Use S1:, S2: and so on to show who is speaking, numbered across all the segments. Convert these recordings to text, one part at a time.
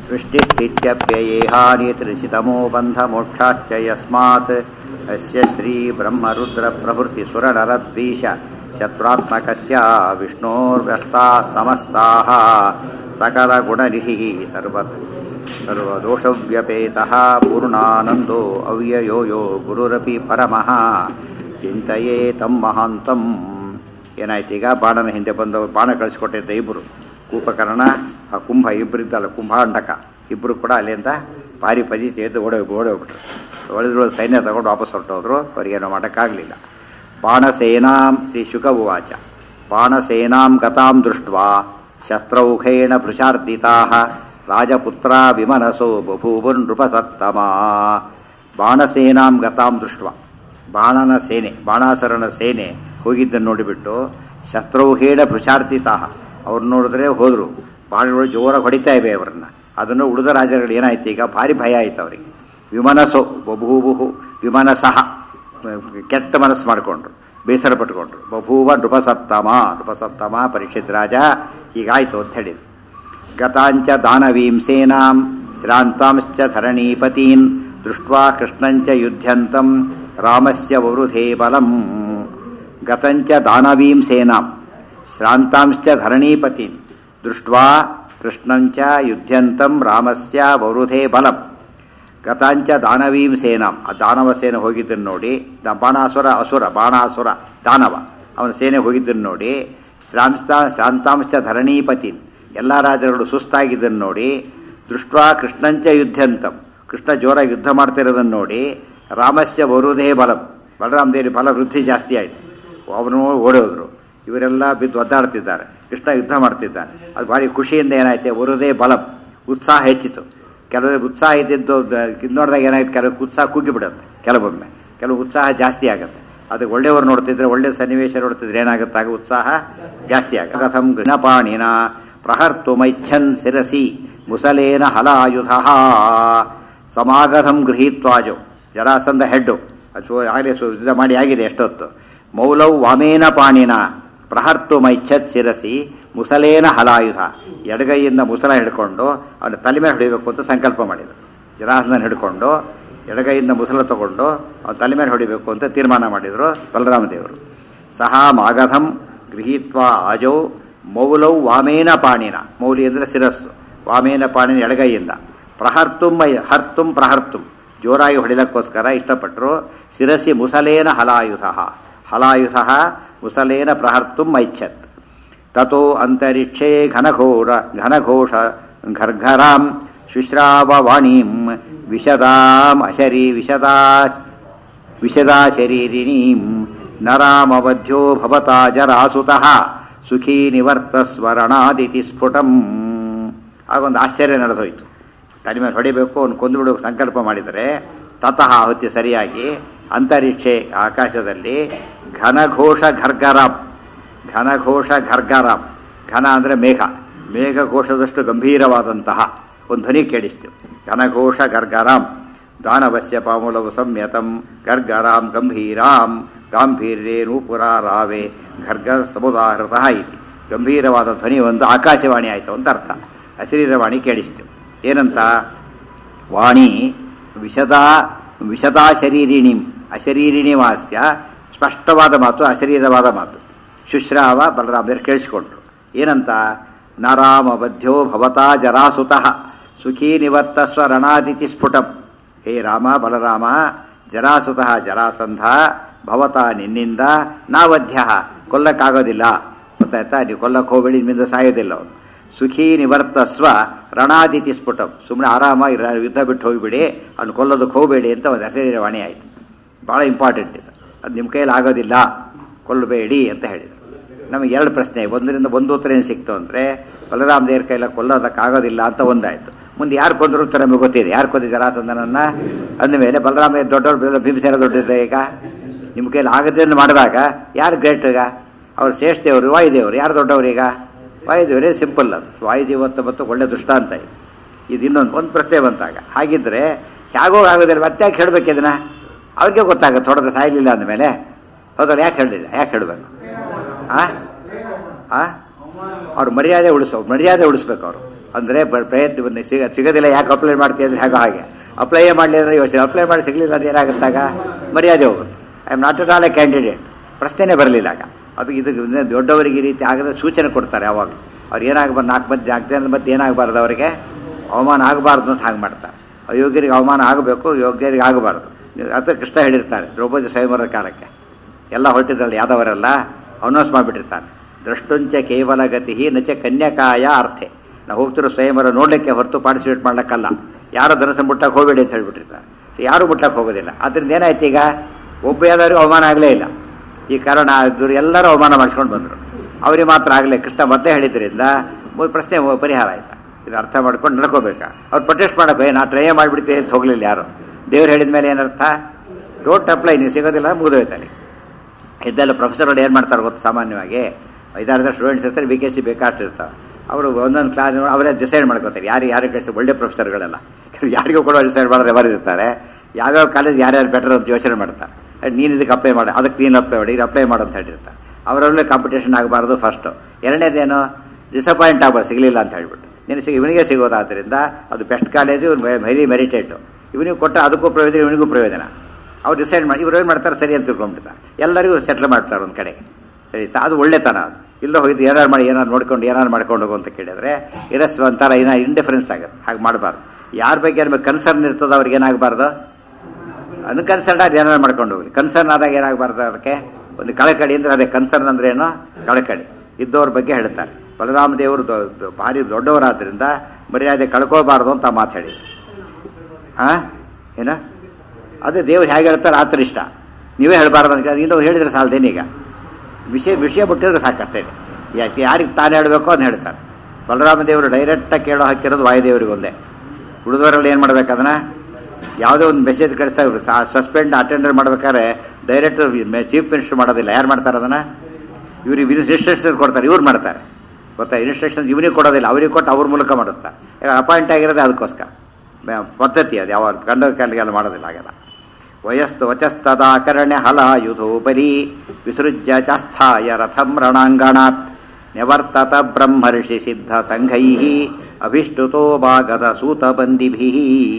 S1: सृष्टिस्थित्यप्ययेहानितृषितमो बन्धमोक्षाश्च यस्मात् अस्य श्रीब्रह्मरुद्रप्रभृतिसुरनरद्वीष शत्रुत्मकस्य विष्णोर्व्यस्ताः समस्ताः सकलगुणनिधिः सर्वत् सर्वदोषव्यपेतः पूर्णानन्दो अव्ययो यो ಗುರುರಪಿ ಪರಮಃ ಚಿಂತೆಯೇ ತಮ್ಮ ಮಹಾಂತಂ ಏನಾಯ್ತು ಈಗ ಬಾಣನ ಹಿಂದೆ ಬಂದು ಬಾಣ ಕಳಿಸ್ಕೊಟ್ಟಿದ್ದ ಇಬ್ಬರು ಕೂಪಕರ್ಣ ಆ ಕುಂಭ ಇಬ್ಬರಿದ್ದಲ್ಲ ಕುಂಭಾಂಡಕ ಇಬ್ಬರು ಕೂಡ ಅಲ್ಲಿಂದ ಪಾರಿ ಪದಿ ತೆಗೆದು ಓಡೋ ಓಡೋಗ್ಬಿಟ್ರು ಒಳದ್ರೊಳಗೆ ಸೈನ್ಯ ತಗೊಂಡು ವಾಪಸ್ ಹೊರಟೋದ್ರು ಅವರಿಗೇನು ಮಾಡೋಕ್ಕಾಗಲಿಲ್ಲ ಬಾಣಸೇನಾಂ ಶ್ರೀ ಶುಕ ಉವಾಚ ಬಾಣಸೇನಾಂ ಗತಾಂ ದೃಷ್ಟ್ವಾ ಶಸ್ತ್ರೌಖೇಣ ಭೃಶಾರ್ದಿತಾ ರಾಜಪುತ್ರ ವಿಮನಸೋ ಬಭೂವನ್ ನೃಪಸತ್ತಮ ಬಾಣಸೇನಾಂ ಗತಾಂ ದೃಷ್ಟ ಬಾಣನ ಸೇನೆ ಬಾಣಾಸರನ ಸೇನೆ ಹೋಗಿದ್ದನ್ನು ನೋಡಿಬಿಟ್ಟು ಶಸ್ತ್ರೌಹೇಣ ಭೃಶಾರ್ದಿತಾ ಅವ್ರು ನೋಡಿದ್ರೆ ಹೋದರು ಬಾಣಗಳು ಜೋರಾಗಿ ಹೊಡಿತಾ ಇವೆ ಅವರನ್ನ ಅದನ್ನು ಉಳಿದ ರಾಜರುಗಳು ಏನಾಯ್ತು ಈಗ ಭಾರಿ ಭಯ ಆಯ್ತು ಅವರಿಗೆ ವಿಮನಸೋ ಬಭೂಬುಹು ವಿಮನಸಃ ಕೆಟ್ಟ ಮನಸ್ಸು ಮಾಡಿಕೊಂಡ್ರು ಬೇಸರ ಪಟ್ಕೊಂಡ್ರು ಬಭೂವ ನೃಪಸತ್ತಮ ನೃಪಸತ್ತಮ ಪರೀಕ್ಷಿತ್ ರಾಜ ಹೀಗಾಯ್ತು ಅಂತ ಹೇಳಿದ್ರು ಗತಾಂಚ ದಾನವೀಂ ಸೇನಾಂ ಶ್ರಾಂತಾಂಶ್ಚ ಧರಣೀಪತೀನ್ ದೃಷ್ಟ್ವಾ ಕೃಷ್ಣಂಚ ಯುದ್ಧಂತಂ ರಾಮಸ್ಯ ವವೃಧೇ ಬಲಂ ಗತಂಚ ದಾನವೀಂ ಸೇನಾಂ ಶ್ರಾಂತಾಂಶ್ಚ ಧರಣೀಪತೀನ್ ದೃಷ್ಟ್ವಾ ಕೃಷ್ಣಂಚ ಯುದ್ಧಂತಂ ರಾಮಸ್ಯ ವವೃಧೇ ಬಲಂ ಗತಾಂಚ ದಾನವೀಂ ಸೇನಾಂ ಆ ದಾನವ ಸೇನೆ ಹೋಗಿದ್ದನ್ನು ನೋಡಿ ದ ಬಾಣಾಸುರ ಅಸುರ ಬಾಣಾಸುರ ದಾನವ ಅವನ ಸೇನೆ ಹೋಗಿದ್ದನ್ನು ನೋಡಿ ಶ್ರಾಂಸ್ತಾ ಶ್ರಾಂತಾಂಶ ಧರಣೀಪತಿನ್ ಎಲ್ಲ ರಾಜರುಗಳು ಸುಸ್ತಾಗಿದ್ದನ್ನು ನೋಡಿ ದೃಷ್ಟ್ವಾ ಕೃಷ್ಣಂಚ ಯುದ್ಧಂತಂ ಕೃಷ್ಣ ಜೋರಾಗಿ ಯುದ್ಧ ಮಾಡ್ತಿರೋದನ್ನು ನೋಡಿ ರಾಮಸ್ಯ ವರುದೇ ಬಲಂ ಬಲರಾಮ ದೇವಿ ಬಲ ವೃದ್ಧಿ ಜಾಸ್ತಿ ಆಯಿತು ಅವನು ಓಡೋದ್ರು ಇವರೆಲ್ಲ ಬಿದ್ದು ಒದ್ದಾಡ್ತಿದ್ದಾರೆ ಕೃಷ್ಣ ಯುದ್ಧ ಮಾಡ್ತಿದ್ದಾನೆ ಅದು ಭಾರಿ ಖುಷಿಯಿಂದ ಏನಾಯ್ತು ವರುದೇ ಬಲಂ ಉತ್ಸಾಹ ಹೆಚ್ಚಿತು ಕೆಲವು ಉತ್ಸಾಹ ಇದ್ದಿದ್ದು ಇದು ನೋಡಿದಾಗ ಏನಾಯ್ತು ಕೆಲವು ಉತ್ಸಾಹ ಕುಗ್ಗಿಬಿಡುತ್ತೆ ಕೆಲವೊಮ್ಮೆ ಕೆಲವು ಉತ್ಸಾಹ ಜಾಸ್ತಿ ಆಗುತ್ತೆ ಅದಕ್ಕೆ ಒಳ್ಳೆಯವರು ನೋಡ್ತಿದ್ರೆ ಒಳ್ಳೆ ಸನ್ನಿವೇಶ ನೋಡ್ತಿದ್ರೆ ಏನಾಗುತ್ತೆ ಆಗ ಉತ್ಸಾಹ ಜಾಸ್ತಿ ಆಗುತ್ತೆ ಕಥಂ ಗೃಹಪಾಣಿನ ಪ್ರಹರ್ತುಮೈಚ್ಛನ್ ಶಿರಸಿ ಮುಸಲೇನ ಹಲಾಯುಧ ಸಮಾಗತಂ ಗೃಹೀತ್ವಾಜೋ ಜರಾಸಂದ ಹೆಡ್ಡು ಅದು ಆಗಲೇ ಯುದ್ಧ ಮಾಡಿ ಆಗಿದೆ ಎಷ್ಟೊತ್ತು ಮೌಲೌ ವಾಮೇನ ಪಾಣಿನ ಪ್ರಹರ್ತು ಮೈಚ್ಛತ್ ಶಿರಸಿ ಮುಸಲೇನ ಹಲಾಯುಧ ಎಡಗೈಯಿಂದ ಮುಸಲ ಹಿಡ್ಕೊಂಡು ಅವನ ತಲೆ ಮೇಲೆ ಹೊಡಿಬೇಕು ಅಂತ ಸಂಕಲ್ಪ ಮಾಡಿದರು ಜರಾಸಂದನ ಹಿಡ್ಕೊಂಡು ಎಡಗೈಯಿಂದ ಮುಸಲ ತಗೊಂಡು ಅವನ ತಲೆ ಮೇಲೆ ಹೊಡಿಬೇಕು ಅಂತ ತೀರ್ಮಾನ ಮಾಡಿದರು ಬಲರಾಮದೇವರು ಸಹ ಮಾಗಧಂ ಗೃಹೀತ್ವ ಆಜೌ ಮೌಲೌ ವಾಮೇನ ಪಾಣಿನ ಮೌಲಿ ಅಂದರೆ ಶಿರಸ್ಸು ವಾಮೇನ ಪಾಣಿನ ಎಡಗೈಯಿಂದ ಪ್ರಹರ್ತುಂ ಹರ್ತುಂ ಪ್ರಹರ್ತುಂ ಜೋರಾಗಿ ಹೊಡಿಲಕ್ಕೋಸ್ಕರ ಇಷ್ಟಪಟ್ಟರು ಶಿರಸಿ ಮುಸಲೇನ ಹಲಾಯುಧ ಹಲಾಯುಧ ಮುಸಲೇನ ಪ್ರಹರ್ತುಂ ಐಚ್ಛತ್ ತಥೋ ಅಂತರಿಕ್ಷೇ ಘನಘೋರ ಘನಘೋಷ ಘರ್ಘರಾಂ ಶುಶ್ರಾವವಾಣೀಂ ವಿಶದಾಂ ಅಶರಿ ವಿಶದಾ ವಿಶದಾ ಶರೀರಿಣೀಂ ನರಾಮವಧ್ಯೋ ಭವತಾ ಜರಾಸುತಃ ಸುಖೀ ನಿವರ್ತಸ್ವರಣಾದಿತಿ ಸ್ಫುಟಂ ಆಗೊಂದು ಆಶ್ಚರ್ಯ ನಡೆದೋಯ್ತು ತಲೆ ಮೇಲೆ ಹೊಡಿಬೇಕು ಅವ್ನು ಕೊಂದು ಬಿಡೋಕೆ ಸಂಕಲ್ಪ ಮಾಡಿದರೆ ತತಃ ಹೊತ್ತಿ ಸರಿಯಾಗಿ ಅಂತರಿಕ್ಷೆ ಆಕಾಶದಲ್ಲಿ ಘನಘೋಷ ಘರ್ಗರಾಂ ಘನಘೋಷ ಘರ್ಗರಾಂ ಘನ ಅಂದರೆ ಮೇಘ ಮೇಘಘೋಷದಷ್ಟು ಗಂಭೀರವಾದಂತಹ ಒಂದು ಧ್ವನಿ ಕೇಳಿಸ್ತು ಘನಘೋಷ ಗರ್ಗರಾಂ ದಾನವಸ್ಯ ಪಾಮುಲವು ಸಂಯತಂ ಗರ್ಗರಾಂ ಗಂಭೀರಾಂ ಗಾಂಭೀರ್ಯೇ ನೂಪುರ ರಾವೆ ಘರ್ಗ ಸಮುದಾಹೃತ ಇತಿ ಗಂಭೀರವಾದ ಧ್ವನಿ ಒಂದು ಆಕಾಶವಾಣಿ ಆಯಿತು ಅಂತ ಅರ್ಥ ಅಶರೀರವಾಣಿ ಕೇಳಿಸ್ತು ಏನಂತ ವಾಣಿ ವಿಷದಾ ವಿಷದಾ ಶರೀರಿಣಿಂ ಅಶರೀರಿಣಿ ವಾಸ್ಯ ಸ್ಪಷ್ಟವಾದ ಮಾತು ಅಶರೀರವಾದ ಮಾತು ಶುಶ್ರಾವ ಬಲರಾಮರು ಕೇಳಿಸ್ಕೊಂಡ್ರು ಏನಂತ ನರಾಮಬದ್ಧೋ ಭವತಾ ಜರಾಸುತಃ ಸುಖೀ ನಿವರ್ತಸ್ವ ರಣಾದಿತಿ ಸ್ಫುಟಂ ಹೇ ರಾಮ ಬಲರಾಮ ಜರಾಸುತಃ ಜರಾಸಂಧ ಭವತ ನಿನ್ನಿಂದ ನಾವಧ್ಯ ಕೊಲ್ಲಕ್ಕಾಗೋದಿಲ್ಲ ಗೊತ್ತಾಯ್ತಾ ನೀವು ಕೊಲ್ಲಕ್ಕೆ ಹೋಗಬೇಡಿ ನಿಮ್ಮಿಂದ ಸಾಯೋದಿಲ್ಲ ಅವನು ಸುಖೀ ನಿವರ್ತಸ್ವ ರಣಾದಿತಿ ಸ್ಫುಟಂ ಸುಮ್ಮನೆ ಆರಾಮಾಗಿ ಯುದ್ಧ ಬಿಟ್ಟು ಹೋಗಿಬಿಡಿ ಅವ್ನು ಕೊಲ್ಲೋದಕ್ಕೆ ಹೋಗಬೇಡಿ ಅಂತ ಒಂದು ಹೆಸರಿರವಾಣಿ ಆಯಿತು ಭಾಳ ಇಂಪಾರ್ಟೆಂಟ್ ಇದು ಅದು ನಿಮ್ಮ ಕೈಯಲ್ಲಿ ಆಗೋದಿಲ್ಲ ಕೊಲ್ಲಬೇಡಿ ಅಂತ ಹೇಳಿದರು ನಮಗೆ ಎರಡು ಪ್ರಶ್ನೆ ಒಂದರಿಂದ ಒಂದು ಉತ್ತರ ಏನು ಸಿಕ್ತು ಅಂದರೆ ಬಲರಾಮ ದೇವ್ರ ಕೈಲ ಕೊಲ್ಲೋದಕ್ಕಾಗೋದಿಲ್ಲ ಅಂತ ಒಂದಾಯಿತು ಮುಂದೆ ಯಾರು ಕೊಂದರು ಅಂತ ನಮಗೆ ಗೊತ್ತಿದೆ ಯಾರು ಕೊಂದಿ ಜರಾಸಂದನನ್ನು ಅಂದಮೇಲೆ ಬಲರಾಮ ದೊಡ್ಡವ್ರು ಭೀಮಸೇನ ದೊಡ್ಡದಿದೆ ಈಗ ನಿಮ್ಮ ಕೈಲಿ ಆಗದೇನು ಮಾಡಿದಾಗ ಯಾರು ಗ್ರೇಟ್ ಈಗ ಅವ್ರು ಶ್ರೇಷ್ಠದೇವರು ವಾಯುದೇವರು ಯಾರು ದೊಡ್ಡವರು ಈಗ ವಾಯುದೇವರೇ ಸಿಂಪಲ್ ಅದು ವಾಯುದೇವತ್ತು ಮತ್ತು ಒಳ್ಳೆ ದೃಷ್ಟಾಂತ ಇದು ಇದು ಇನ್ನೊಂದು ಒಂದು ಪ್ರಶ್ನೆ ಬಂತಾಗ ಹಾಗಿದ್ರೆ ಹೇಗೋ ಆಗೋದಿಲ್ಲ ಮತ್ತೆ ಯಾಕೆ ಹೇಳಬೇಕು ಇದನ್ನ ಅವ್ರಿಗೆ ಗೊತ್ತಾಗುತ್ತೆ ಹೊಡೆದ ಸಾಯಲಿಲ್ಲ ಅಂದಮೇಲೆ ಹೌದಲ್ಲ ಯಾಕೆ ಹೇಳಲಿಲ್ಲ ಯಾಕೆ ಹೇಳಬೇಕು ಆ ಆ ಅವ್ರ ಮರ್ಯಾದೆ ಉಳಿಸೋ ಮರ್ಯಾದೆ ಉಳಿಸ್ಬೇಕು ಅವರು ಅಂದರೆ ಪ್ರಯತ್ನ ಬಂದು ಸಿಗ ಸಿಗೋದಿಲ್ಲ ಯಾಕೆ ಅಪ್ಲೈ ಮಾಡ್ತೀವಿ ಅಂದರೆ ಹಾಗೋ ಹಾಗೆ ಅಪ್ಲೈಯೇ ಮಾಡಲಿ ಅಂದರೆ ಯೋಚನೆ ಅಪ್ಲೈ ಮಾಡಿ ಸಿಗಲಿಲ್ಲ ಅದು ಏನಾಗುತ್ತಾಗ ಮರ್ಯಾದೆ ಹೋಗುತ್ತೆ I am not at all a candidate ಪ್ರಶ್ನೆನೇ ಬರಲಿಲ್ಲ ಆಗ ಅದು ಇದು ಇದು ದೊಡ್ಡವರಿಗೆ ಈ ರೀತಿ ಆಗದ ಸೂಚನೆ ಕೊಡ್ತಾರೆ ಯಾವಾಗ ಅವ್ರು ಏನಾಗಬಾರ್ದು ನಾಲ್ಕು ಮಂದಿ ನಾಲ್ಕು ಜನದ ಮಧ್ಯೆ ಏನಾಗಬಾರ್ದು ಅವರಿಗೆ ಅವಮಾನ ಆಗಬಾರ್ದು ಅಂತ ಹಾಗೆ ಮಾಡ್ತಾರೆ ಅಯೋಗ್ಯರಿಗೆ ಅವಮಾನ ಆಗಬೇಕು ಯೋಗ್ಯರಿಗೆ ಆಗಬಾರ್ದು ಅದು ಕೃಷ್ಣ ಹೇಳಿರ್ತಾರೆ ದ್ರೌಪದಿ ಸ್ವಯಂವರದ ಕಾಲಕ್ಕೆ ಎಲ್ಲ ಹೊರಟಿದ್ರಲ್ಲ ಯಾದವರೆಲ್ಲ ಅನೌನ್ಸ್ ಮಾಡಿಬಿಟ್ಟಿರ್ತಾನೆ ದ್ರಷ್ಟುಂಚ ಕೇವಲ ಗತಿ ನಚ ಕನ್ಯಕಾಯ ಅರ್ಥೆ ನಾವು ಹೋಗ್ತಿರೋ ಸ್ವಯಂವರ ನೋಡಲಿಕ್ಕೆ ಹೊರತು ಪಾರ್ಟಿಸಿಪೇಟ್ ಮಾಡ್ಲಿಕ್ಕಲ್ಲ ಯಾರು ಧನಸ ಮುಟ್ಟಕ್ಕೆ ಹೋಗಬೇಡಿ ಅಂತ ಹೇಳ್ಬಿಟ್ಟಿರ್ತಾರೆ ಸೊ ಯಾರು ಮುಟ್ಟಕ್ಕೆ ಹೋಗೋದಿಲ್ಲ ಅದರಿಂದ ಏನಾಯ್ತು ಈಗ ಒಬ್ಬ ಯಾವ್ದಾದ್ರು ಅವಮಾನ ಆಗಲೇ ಇಲ್ಲ ಈ ಕಾರಣ ಇದ್ರು ಎಲ್ಲರೂ ಅವಮಾನ ಮಾಡಿಸ್ಕೊಂಡು ಬಂದರು ಅವರಿಗೆ ಮಾತ್ರ ಆಗಲೇ ಕೃಷ್ಣ ಮತ್ತೆ ಹೇಳಿದ್ರಿಂದ ಒಂದು ಪ್ರಶ್ನೆ ಪರಿಹಾರ ಆಯ್ತಾ ಇದು ಅರ್ಥ ಮಾಡ್ಕೊಂಡು ನಡ್ಕೋಬೇಕಾ ಅವ್ರು ಪ್ರೊಟೆಸ್ಟ್ ಮಾಡಬೇಕು ನಾ ಟ್ರೈ ಮಾಡಿಬಿಡ್ತೀನಿ ಅಂತ ಹೋಗಲಿಲ್ಲ ಯಾರು ದೇವ್ರು ಹೇಳಿದ ಮೇಲೆ ಏನರ್ಥ ಡೋಂಟ್ ಅಪ್ಲೈ ನೀವು ಸಿಗೋದಿಲ್ಲ ಮುಗಿದೋಯ್ತಲ್ಲಿ ಇದೆಲ್ಲ ಪ್ರೊಫೆಸರ್ಗಳು ಏನು ಮಾಡ್ತಾರೆ ಗೊತ್ತು ಸಾಮಾನ್ಯವಾಗಿ ಐದಾರು ಸ್ಟೂಡೆಂಟ್ಸ್ ಇರ್ತಾರೆ ಬಿ ಕೆ ಸಿ ಬೇಕಾಷ್ಟು ಇರ್ತಾರೆ ಅವರು ಒಂದೊಂದು ಕ್ಲಾಸ್ ಅವರೇ ಡಿಸೈಡ್ ಮಾಡ್ಕೋತಾರೆ ಯಾರು ಯಾರು ಕಳಿಸಿ ಒಳ್ಳೆ ಪ್ರೊಫೆಸರ್ಗಳೆಲ್ಲ ಯಾರಿಗೂ ಕೂಡ ಡಿಸೈಡ್ ಮಾಡೋದು ಬರೆದಿರ್ತಾರೆ ಯಾವ್ಯಾವ ಕಾಲೇಜ್ ಯಾರ್ಯಾರು ಬೆಟರ್ ಅಂತ ಯೋಚನೆ ಮಾಡ್ತಾರೆ ನೀನು ಇದಕ್ಕೆ ಅಪ್ಲೈ ಮಾಡಿ ಅದಕ್ಕೆ ನೀನು ಅಪ್ಲೈ ಮಾಡಿ ಇದು ಅಪ್ಲೈ ಮಾಡು ಅಂತ ಹೇಳಿರ್ತಾರೆ ಅವರಲ್ಲೇ ಕಾಂಪಿಟೇಷನ್ ಆಗಬಾರ್ದು ಫಸ್ಟು ಎರಡನೇದೇನು ಡಿಸಪಾಯಿಂಟ್ ಆಗಬಾರ್ದು ಸಿಗಲಿಲ್ಲ ಅಂತ ಹೇಳ್ಬಿಟ್ಟು ನೀನು ಸಿಗ ಇವನಿಗೆ ಸಿಗೋದಾದ್ದರಿಂದ ಅದು ಬೆಸ್ಟ್ ಕಾಲೇಜು ಇವ್ನು ವೆರಿ ಮೆರಿಟೇಟು ಇವನಿಗೆ ಕೊಟ್ಟ ಅದಕ್ಕೂ ಪ್ರಯೋಜನ ಇವನಿಗೂ ಪ್ರಯೋಜನ ಅವ್ರು ಡಿಸೈಡ್ ಮಾಡಿ ಇವ್ರು ಏನು ಮಾಡ್ತಾರೆ ಸರಿ ಅಂತ ತಿಳ್ಕೊಂಡ್ಬಿಡ್ತಾರೆ ಎಲ್ಲರಿಗೂ ಸೆಟ್ಲ್ ಮಾಡ್ತಾರೆ ಒಂದು ಕಡೆಗೆ ಸರಿ ಅದು ಒಳ್ಳೆತನ ಅದು ಇಲ್ಲ ಹೋಗಿದ್ದು ಏನಾರು ಮಾಡಿ ಏನಾರು ನೋಡ್ಕೊಂಡು ಏನಾರು ಮಾಡ್ಕೊಂಡು ಹೋಗು ಅಂತ ಕೇಳಿದ್ರೆ ಇರಸ್ ಒಂಥರ ಏನೋ ಇಂಡಿಫರೆನ್ಸ್ ಆಗುತ್ತೆ ಹಾಗೆ ಮಾಡಬಾರ್ದು ಯಾರ ಬಗ್ಗೆ ಏನಾದ್ರು ಕನ್ಸರ್ನ್ ಇರ್ತದೋ ಅವ್ರಿಗೆ ಏನಾಗಬಾರ್ದು ಅನ್ಕನ್ಸರ್ನ್ ಆಗಿ ಏನಾರು ಮಾಡ್ಕೊಂಡು ಹೋಗ್ಲಿ ಕನ್ಸರ್ನ್ ಆದಾಗ ಏನಾಗಬಾರ್ದು ಅದಕ್ಕೆ ಒಂದು ಕಳಕಳಿ ಅಂದ್ರೆ ಅದೇ ಕನ್ಸರ್ನ್ ಅಂದ್ರೆ ಏನು ಕಳಕಳಿ ಇದ್ದವ್ರ ಬಗ್ಗೆ ಹೇಳ್ತಾರೆ ಬಲರಾಮ ದೇವರು ದೊ- ದೊ- ಭಾರಿ ದೊಡ್ಡವರಾದ್ರಿಂದ ಮರ್ಯಾದೆ ಕಳ್ಕೋಬಾರ್ದು ಅಂತ ಮಾತು ಹೇಳಿ ಆ ಏನ ಅದೇ ದೇವ್ರು ಹೇಗೆ ಹೇಳ್ತಾರೆ ಆ ಥರ ಇಷ್ಟ ನೀವೇ ಹೇಳಬಾರ್ದು ಅಂತ ಇನ್ನೂ ಹೇಳಿದ್ರೆ ಸಾಲದೇನೀಗ ವಿಷಯ ವಿಷಯ ಬಿಟ್ಟಿದ್ರೆ ಸಾಕಷ್ಟೇ ಯಾಕೆ ಯಾರಿಗೆ ತಾನು ಹೇಳಬೇಕೋ ಅದನ್ನ ಹೇಳ್ತಾರೆ ಬಲರಾಮ ದೇವರು ಡೈರೆಕ್ಟಾಗಿ ಕೇಳೋ ಹಾಕಿರೋದು ವಾಯುದೇವರಿಗೆ ಒಂದೇ ಉಳಿದವರಲ್ಲಿ ಏನು ಮಾಡ್ಬೇಕು ಅದನ್ನ ಯಾವುದೋ ಒಂದು ಮೆಸೇಜ್ ಕಳಿಸ್ತಾ ಸಸ್ಪೆಂಡ್ ಅಟೆಂಡರ್ ಮಾಡ್ಬೇಕಾದ್ರೆ ಡೈರೆಕ್ಟ್ ಚೀಫ್ ಮಿನಿಸ್ಟರ್ ಮಾಡೋದಿಲ್ಲ ಯಾರು ಮಾಡ್ತಾರೆ ಅದನ್ನ ಇವ್ರಿಗೆ ಇನ್ಸ್ಟ್ರಕ್ಷನ್ ಕೊಡ್ತಾರೆ ಇವ್ರು ಮಾಡ್ತಾರೆ ಗೊತ್ತಾ ಇನ್ಸ್ಟ್ರಕ್ಷನ್ ಇವನಿಗೆ ಕೊಡೋದಿಲ್ಲ ಅವ್ರಿಗೆ ಕೊಟ್ಟು ಅವ್ರ ಮೂಲಕ ಮಾಡಿಸ್ತಾರೆ ಈಗ ಅಪಾಯಿಂಟ್ ಆಗಿರೋದೇ ಅದಕ್ಕೋಸ್ಕರ ಮ- ಪದ್ಧತಿ ಅದು ಯಾವ ಗಂಡ ಕಾಲಿಗೆಲ್ಲ ಮಾಡೋದಿಲ್ಲ ಹಾಗೆಲ್ಲ ವಯಸ್ತು ವಚಸ್ತದಾಕರ್ಣ್ಯ ಹಲಾಯುಧೋಪರಿ ವಿಸೃಜ್ಯ ಚಾಸ್ಥಾಯ ರಥಂ ರಣಾಂಗಣಾತ್ ನಿವರ್ತತ ಬ್ರಹ್ಮರ್ಷಿ ಸಿದ್ಧ ಸಂಘೈ ಅಭಿಷ್ಟುತೋ ಭಾಗದ ಸೂತಬಂದಿಭಿ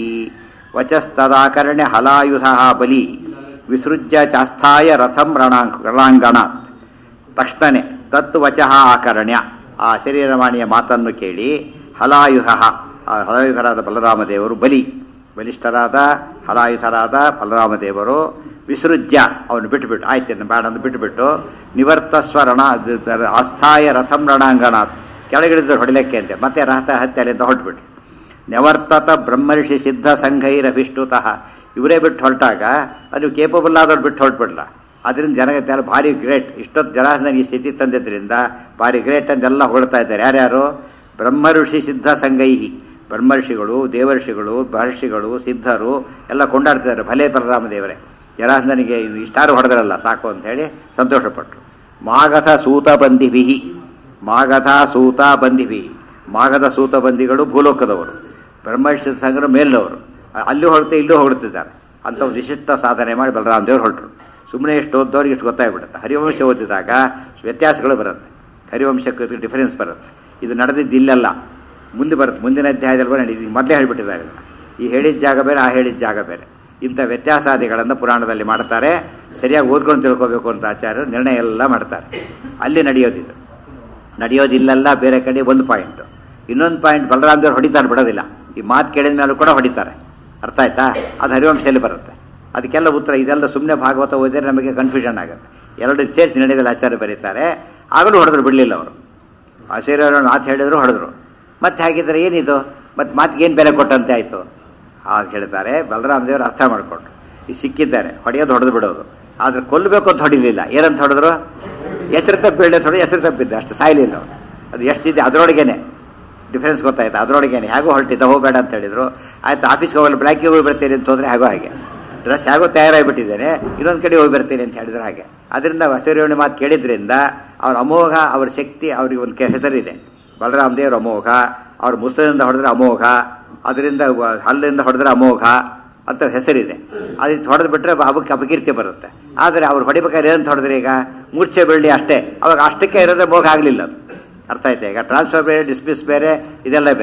S1: ವಚಸ್ತದಾಕರ್ಣ್ಯ ಹಲಾಯುಧ ಬಲಿ ವಿಸೃಜ್ಯ ಚಾಸ್ಥಾಯ ರಥಂ ರಣಾಂಗ್ ರಣಾಂಗಣಾತ್ ತಕ್ಷಣನೆ ತತ್ ವಚಃ ಆಕರ್ಣ್ಯ ಆ ಶರೀರವಾಣಿಯ ಮಾತನ್ನು ಕೇಳಿ ಹಲಾಯುಧ ಆ ಹಲಾಯುಧರಾದ ಬಲರಾಮ ದೇವರು ಬಲಿ ಬಲಿಷ್ಠರಾದ ಹಲಾಯುಧರಾದ ಬಲರಾಮ ದೇವರು ವಿಸೃಜ್ಯ ಅವನು ಬಿಟ್ಟುಬಿಟ್ಟು ಆಯ್ತು ಬೇಡ ಅಂತ ಬಿಟ್ಟುಬಿಟ್ಟು ನಿವರ್ತ ಸ್ವರಣ ಆಸ್ಥಾಯ ರಥಂ ರಣಾಂಗಣಾತ್ ಕೆಳಗಿಳಿದ್ರು ಹೊಡಿಲಿಕ್ಕೆ ಅಂತೆ ಮತ್ತೆ ರಥ ಹತ್ಯೆ ಅಲ್ಲಿಂದ ಹೊರಟ್ಬಿಟ್ಟು ನೆವರ್ತತ ಬ್ರಹ್ಮರ್ಷಿ ಸಿದ್ಧ ಸಂಘೈರಭಿಷ್ಟುತಃ ಇವರೇ ಬಿಟ್ಟು ಹೊರಟಾಗ ಅದು ಕೇಪಬಲ್ ಆದವ್ರು ಬಿಟ್ಟು ಹೊರಟ್ಬಿಡ್ಲ ಅದರಿಂದ ಜನಗತ್ತೆ ಭಾರಿ ಗ್ರೇಟ್ ಇಷ್ಟೊತ್ತು ಜನ ನನಗೆ ಈ ಸ್ಥಿತಿ ತಂದಿದ್ದರಿಂದ ಭಾರಿ ಗ್ರೇಟ್ ಅಂತೆಲ್ಲ ಹೊಳ್ತಾ ಇದ್ದಾರೆ ಯಾರ್ಯಾರು ಬ್ರಹ್ಮಋಷಿ ಸಿದ್ಧ ಸಂಗೈಹಿ ಬ್ರಹ್ಮರ್ಷಿಗಳು ದೇವರ್ಷಿಗಳು ಮಹರ್ಷಿಗಳು ಸಿದ್ಧರು ಎಲ್ಲ ಕೊಂಡಾಡ್ತಿದ್ದಾರೆ ಭಲೇ ಬಲರಾಮ ದೇವರೇ ಜರಾಸಂದನಿಗೆ ಇಷ್ಟಾರು ಹೊಡೆದ್ರಲ್ಲ ಸಾಕು ಅಂತ ಹೇಳಿ ಸಂತೋಷಪಟ್ಟರು ಮಾಗಧ ಸೂತ ಬಂದಿಭಿಹಿ ಮಾಗಧ ಸೂತ ಬಂದಿಭಿ ಮಾಗಧ ಸೂತ ಬಂದಿಗಳು ಭೂಲೋಕದವರು ಬ್ರಹ್ಮರ್ಷಿ ಸಂಘರು ಮೇಲಿನವರು ಅಲ್ಲಿ ಹೊರತು ಇಲ್ಲೂ ಹೊರಡ್ತಿದ್ದಾರೆ ಅಂತ ಒಂದು ವಿಶಿಷ್ಟ ಸಾಧನೆ ಮಾಡಿ ಬಲರಾಮ ದೇವರು ಹೊರಟರು ಸುಮ್ಮನೆ ಎಷ್ಟು ಓದ್ದವ್ರಿಗೆ ಇಷ್ಟು ಗೊತ್ತಾಗ್ಬಿಡುತ್ತೆ ಹರಿವಂಶ ಓದಿದಾಗ ವ್ಯತ್ಯಾಸಗಳು ಬರುತ್ತೆ ಹರಿವಂಶಕ್ಕೆ ಡಿಫರೆನ್ಸ್ ಬರುತ್ತೆ ಇದು ನಡೆದಿದ್ದು ಇಲ್ಲೆಲ್ಲ ಮುಂದೆ ಬರುತ್ತೆ ಮುಂದಿನ ಅಧ್ಯಾಯದಲ್ಲಿ ಬರ ನಡೆದಿದ್ದು ಮೊದಲೇ ಹೇಳಿಬಿಟ್ಟಿದ್ದಾರೆ ಈ ಹೇಳಿದ ಜಾಗ ಬೇರೆ ಆ ಹೇಳಿದ ಜಾಗ ಬೇರೆ ಇಂಥ ವ್ಯತ್ಯಾಸಾದಿಗಳನ್ನು ಪುರಾಣದಲ್ಲಿ ಮಾಡ್ತಾರೆ ಸರಿಯಾಗಿ ಓದ್ಕೊಂಡು ತಿಳ್ಕೋಬೇಕು ಅಂತ ಆಚಾರ್ಯರು ನಿರ್ಣಯ ಎಲ್ಲ ಮಾಡ್ತಾರೆ ಅಲ್ಲಿ ನಡೆಯೋದಿದು ನಡೆಯೋದಿಲ್ಲೆಲ್ಲ ಬೇರೆ ಕಡೆ ಒಂದು ಪಾಯಿಂಟ್ ಇನ್ನೊಂದು ಪಾಯಿಂಟ್ ಬಲರಾಮ್ ದೇವ್ರು ಹೊಡಿತಾರೆ ಬಿಡೋದಿಲ್ಲ ಈ ಮಾತು ಕೇಳಿದ ಮೇಲೂ ಕೂಡ ಹೊಡಿತಾರೆ ಅರ್ಥ ಆಯ್ತಾ ಅದು ಹರಿವಂಶದಲ್ಲಿ ಬರುತ್ತೆ ಅದಕ್ಕೆಲ್ಲ ಉತ್ತರ ಇದೆಲ್ಲ ಸುಮ್ಮನೆ ಭಾಗವತ ಓದಿದ್ರೆ ನಮಗೆ ಕನ್ಫ್ಯೂಷನ್ ಆಗುತ್ತೆ ಎರಡು ಸೇರಿಸಿ ನಡೆಯೋದಿಲ್ಲ ಆಚಾರ್ಯ ಬರೀತಾರೆ ಆಗಲೂ ಹೊಡೆದ್ರು ಬಿಡಲಿಲ್ಲ ಅವರು ಆಚಾರ್ಯರು ಮಾತು ಹೇಳಿದ್ರು ಹೊಡೆದ್ರು ಮತ್ತೆ ಹಾಗಿದ್ರೆ ಏನಿದು ಮತ್ತೆ ಮಾತಿಗೆ ಏನು ಬೆಲೆ ಕೊಟ್ಟಂತೆ ಆಯಿತು ಆಗ ಹೇಳ್ತಾರೆ ಬಲರಾಮ ದೇವರು ಅರ್ಥ ಮಾಡಿಕೊಂಡ್ರು ಈ ಸಿಕ್ಕಿದ್ದಾರೆ ಹೊಡೆಯೋದು ಹೊಡೆದು ಬಿಡೋದು ಆದ್ರೆ ಕೊಲ್ಲಬೇಕು ಅಂತ ಹೊಡಿಲಿಲ್ಲ ಏನಂತ ಹೊಡೆದ್ರು ಹೆಸರು ತಪ್ಪು ಹೇಳಿ ಹೊಡೆದು ಹೆಸರು ತಪ್ಪಿದ್ದೆ ಅಷ್ಟು ಸಾಯಲಿಲ್ಲ ಅವನು ಅದು ಎಷ್ಟಿದೆ ಅದರೊಳಗೇನೆ ಡಿಫರೆನ್ಸ್ ಗೊತ್ತಾಯ್ತು ಅದರೊಳಗೇನೆ ಹೇಗೋ ಹೊರಟಿದ್ದ ಹೋಗಬೇಡ ಅಂತ ಹೇಳಿದ್ರು ಆಯ್ತು ಆಫೀಸ್ಗೆ ಹೋಗಲ್ಲ ಬ್ಲ್ಯಾಕಿಗೆ ಹೋಗಿ ಬರ್ತೀನಿ ಅಂತ ಹೋದ್ರೆ ಹೇಗೋ ಹಾಗೆ ಡ್ರೆಸ್ ಹೇಗೋ ತಯಾರಾಗಿಬಿಟ್ಟಿದ್ದೇನೆ ಇನ್ನೊಂದು ಕಡೆ ಹೋಗಿ ಬರ್ತೀನಿ ಅಂತ ಹೇಳಿದ್ರೆ ಹಾಗೆ ಅದರಿಂದ ವಸೂರಿಯವಣಿ ಮಾತು ಕೇಳಿದ್ರಿಂದ ಅವ್ರ ಅಮೋಘ ಅವ್ರ ಶಕ್ತಿ ಅವ್ರಿಗೆ ಒಂದು ಕೆ- ಹೆಸರಿದೆ ಬಲರಾಮ ದೇವ್ರ ಅಮೋಘ ಅವ್ರ ಮುಸ್ತದಿಂದ ಹೊಡೆದ್ರೆ ಅಮೋಘ ಅದರಿಂದ ವ- ಹಲ್ಲಿಂದ ಹೊಡೆದ್ರೆ ಅಮೋಘ ಅಂತ ಹೆಸರಿದೆ ಅದು ಹೊಡೆದು ಬಿಟ್ರೆ ಅವಕ್ಕೆ ಅಪಕೀರ್ತಿ ಬರುತ್ತೆ ಆದರೆ ಅವ್ರು ಹೊಡಿಬೇಕಾದ್ರೆ ಏನಂತ ಹೊಡೆದ್ರೆ ಈಗ ಮೂರ್ಛೆ ಬೆಳ್ಳಿ ಅಷ್ಟೇ ಅವಾಗ ಅಷ್ಟಕ್ಕೆ ಇರೋದೇ ಮೋಘ ಆಗಲಿಲ್ಲ ಅದು ಅರ್ಥ ಆಯ್ತಾ ಈಗ ಟ್ರಾನ್ಸ್ಫರ್ ಬೇರೆ ಡಿಸ್ಮಿಸ್ ಬೇರೆ ಇದೆಲ್ಲ ಬೇರೆ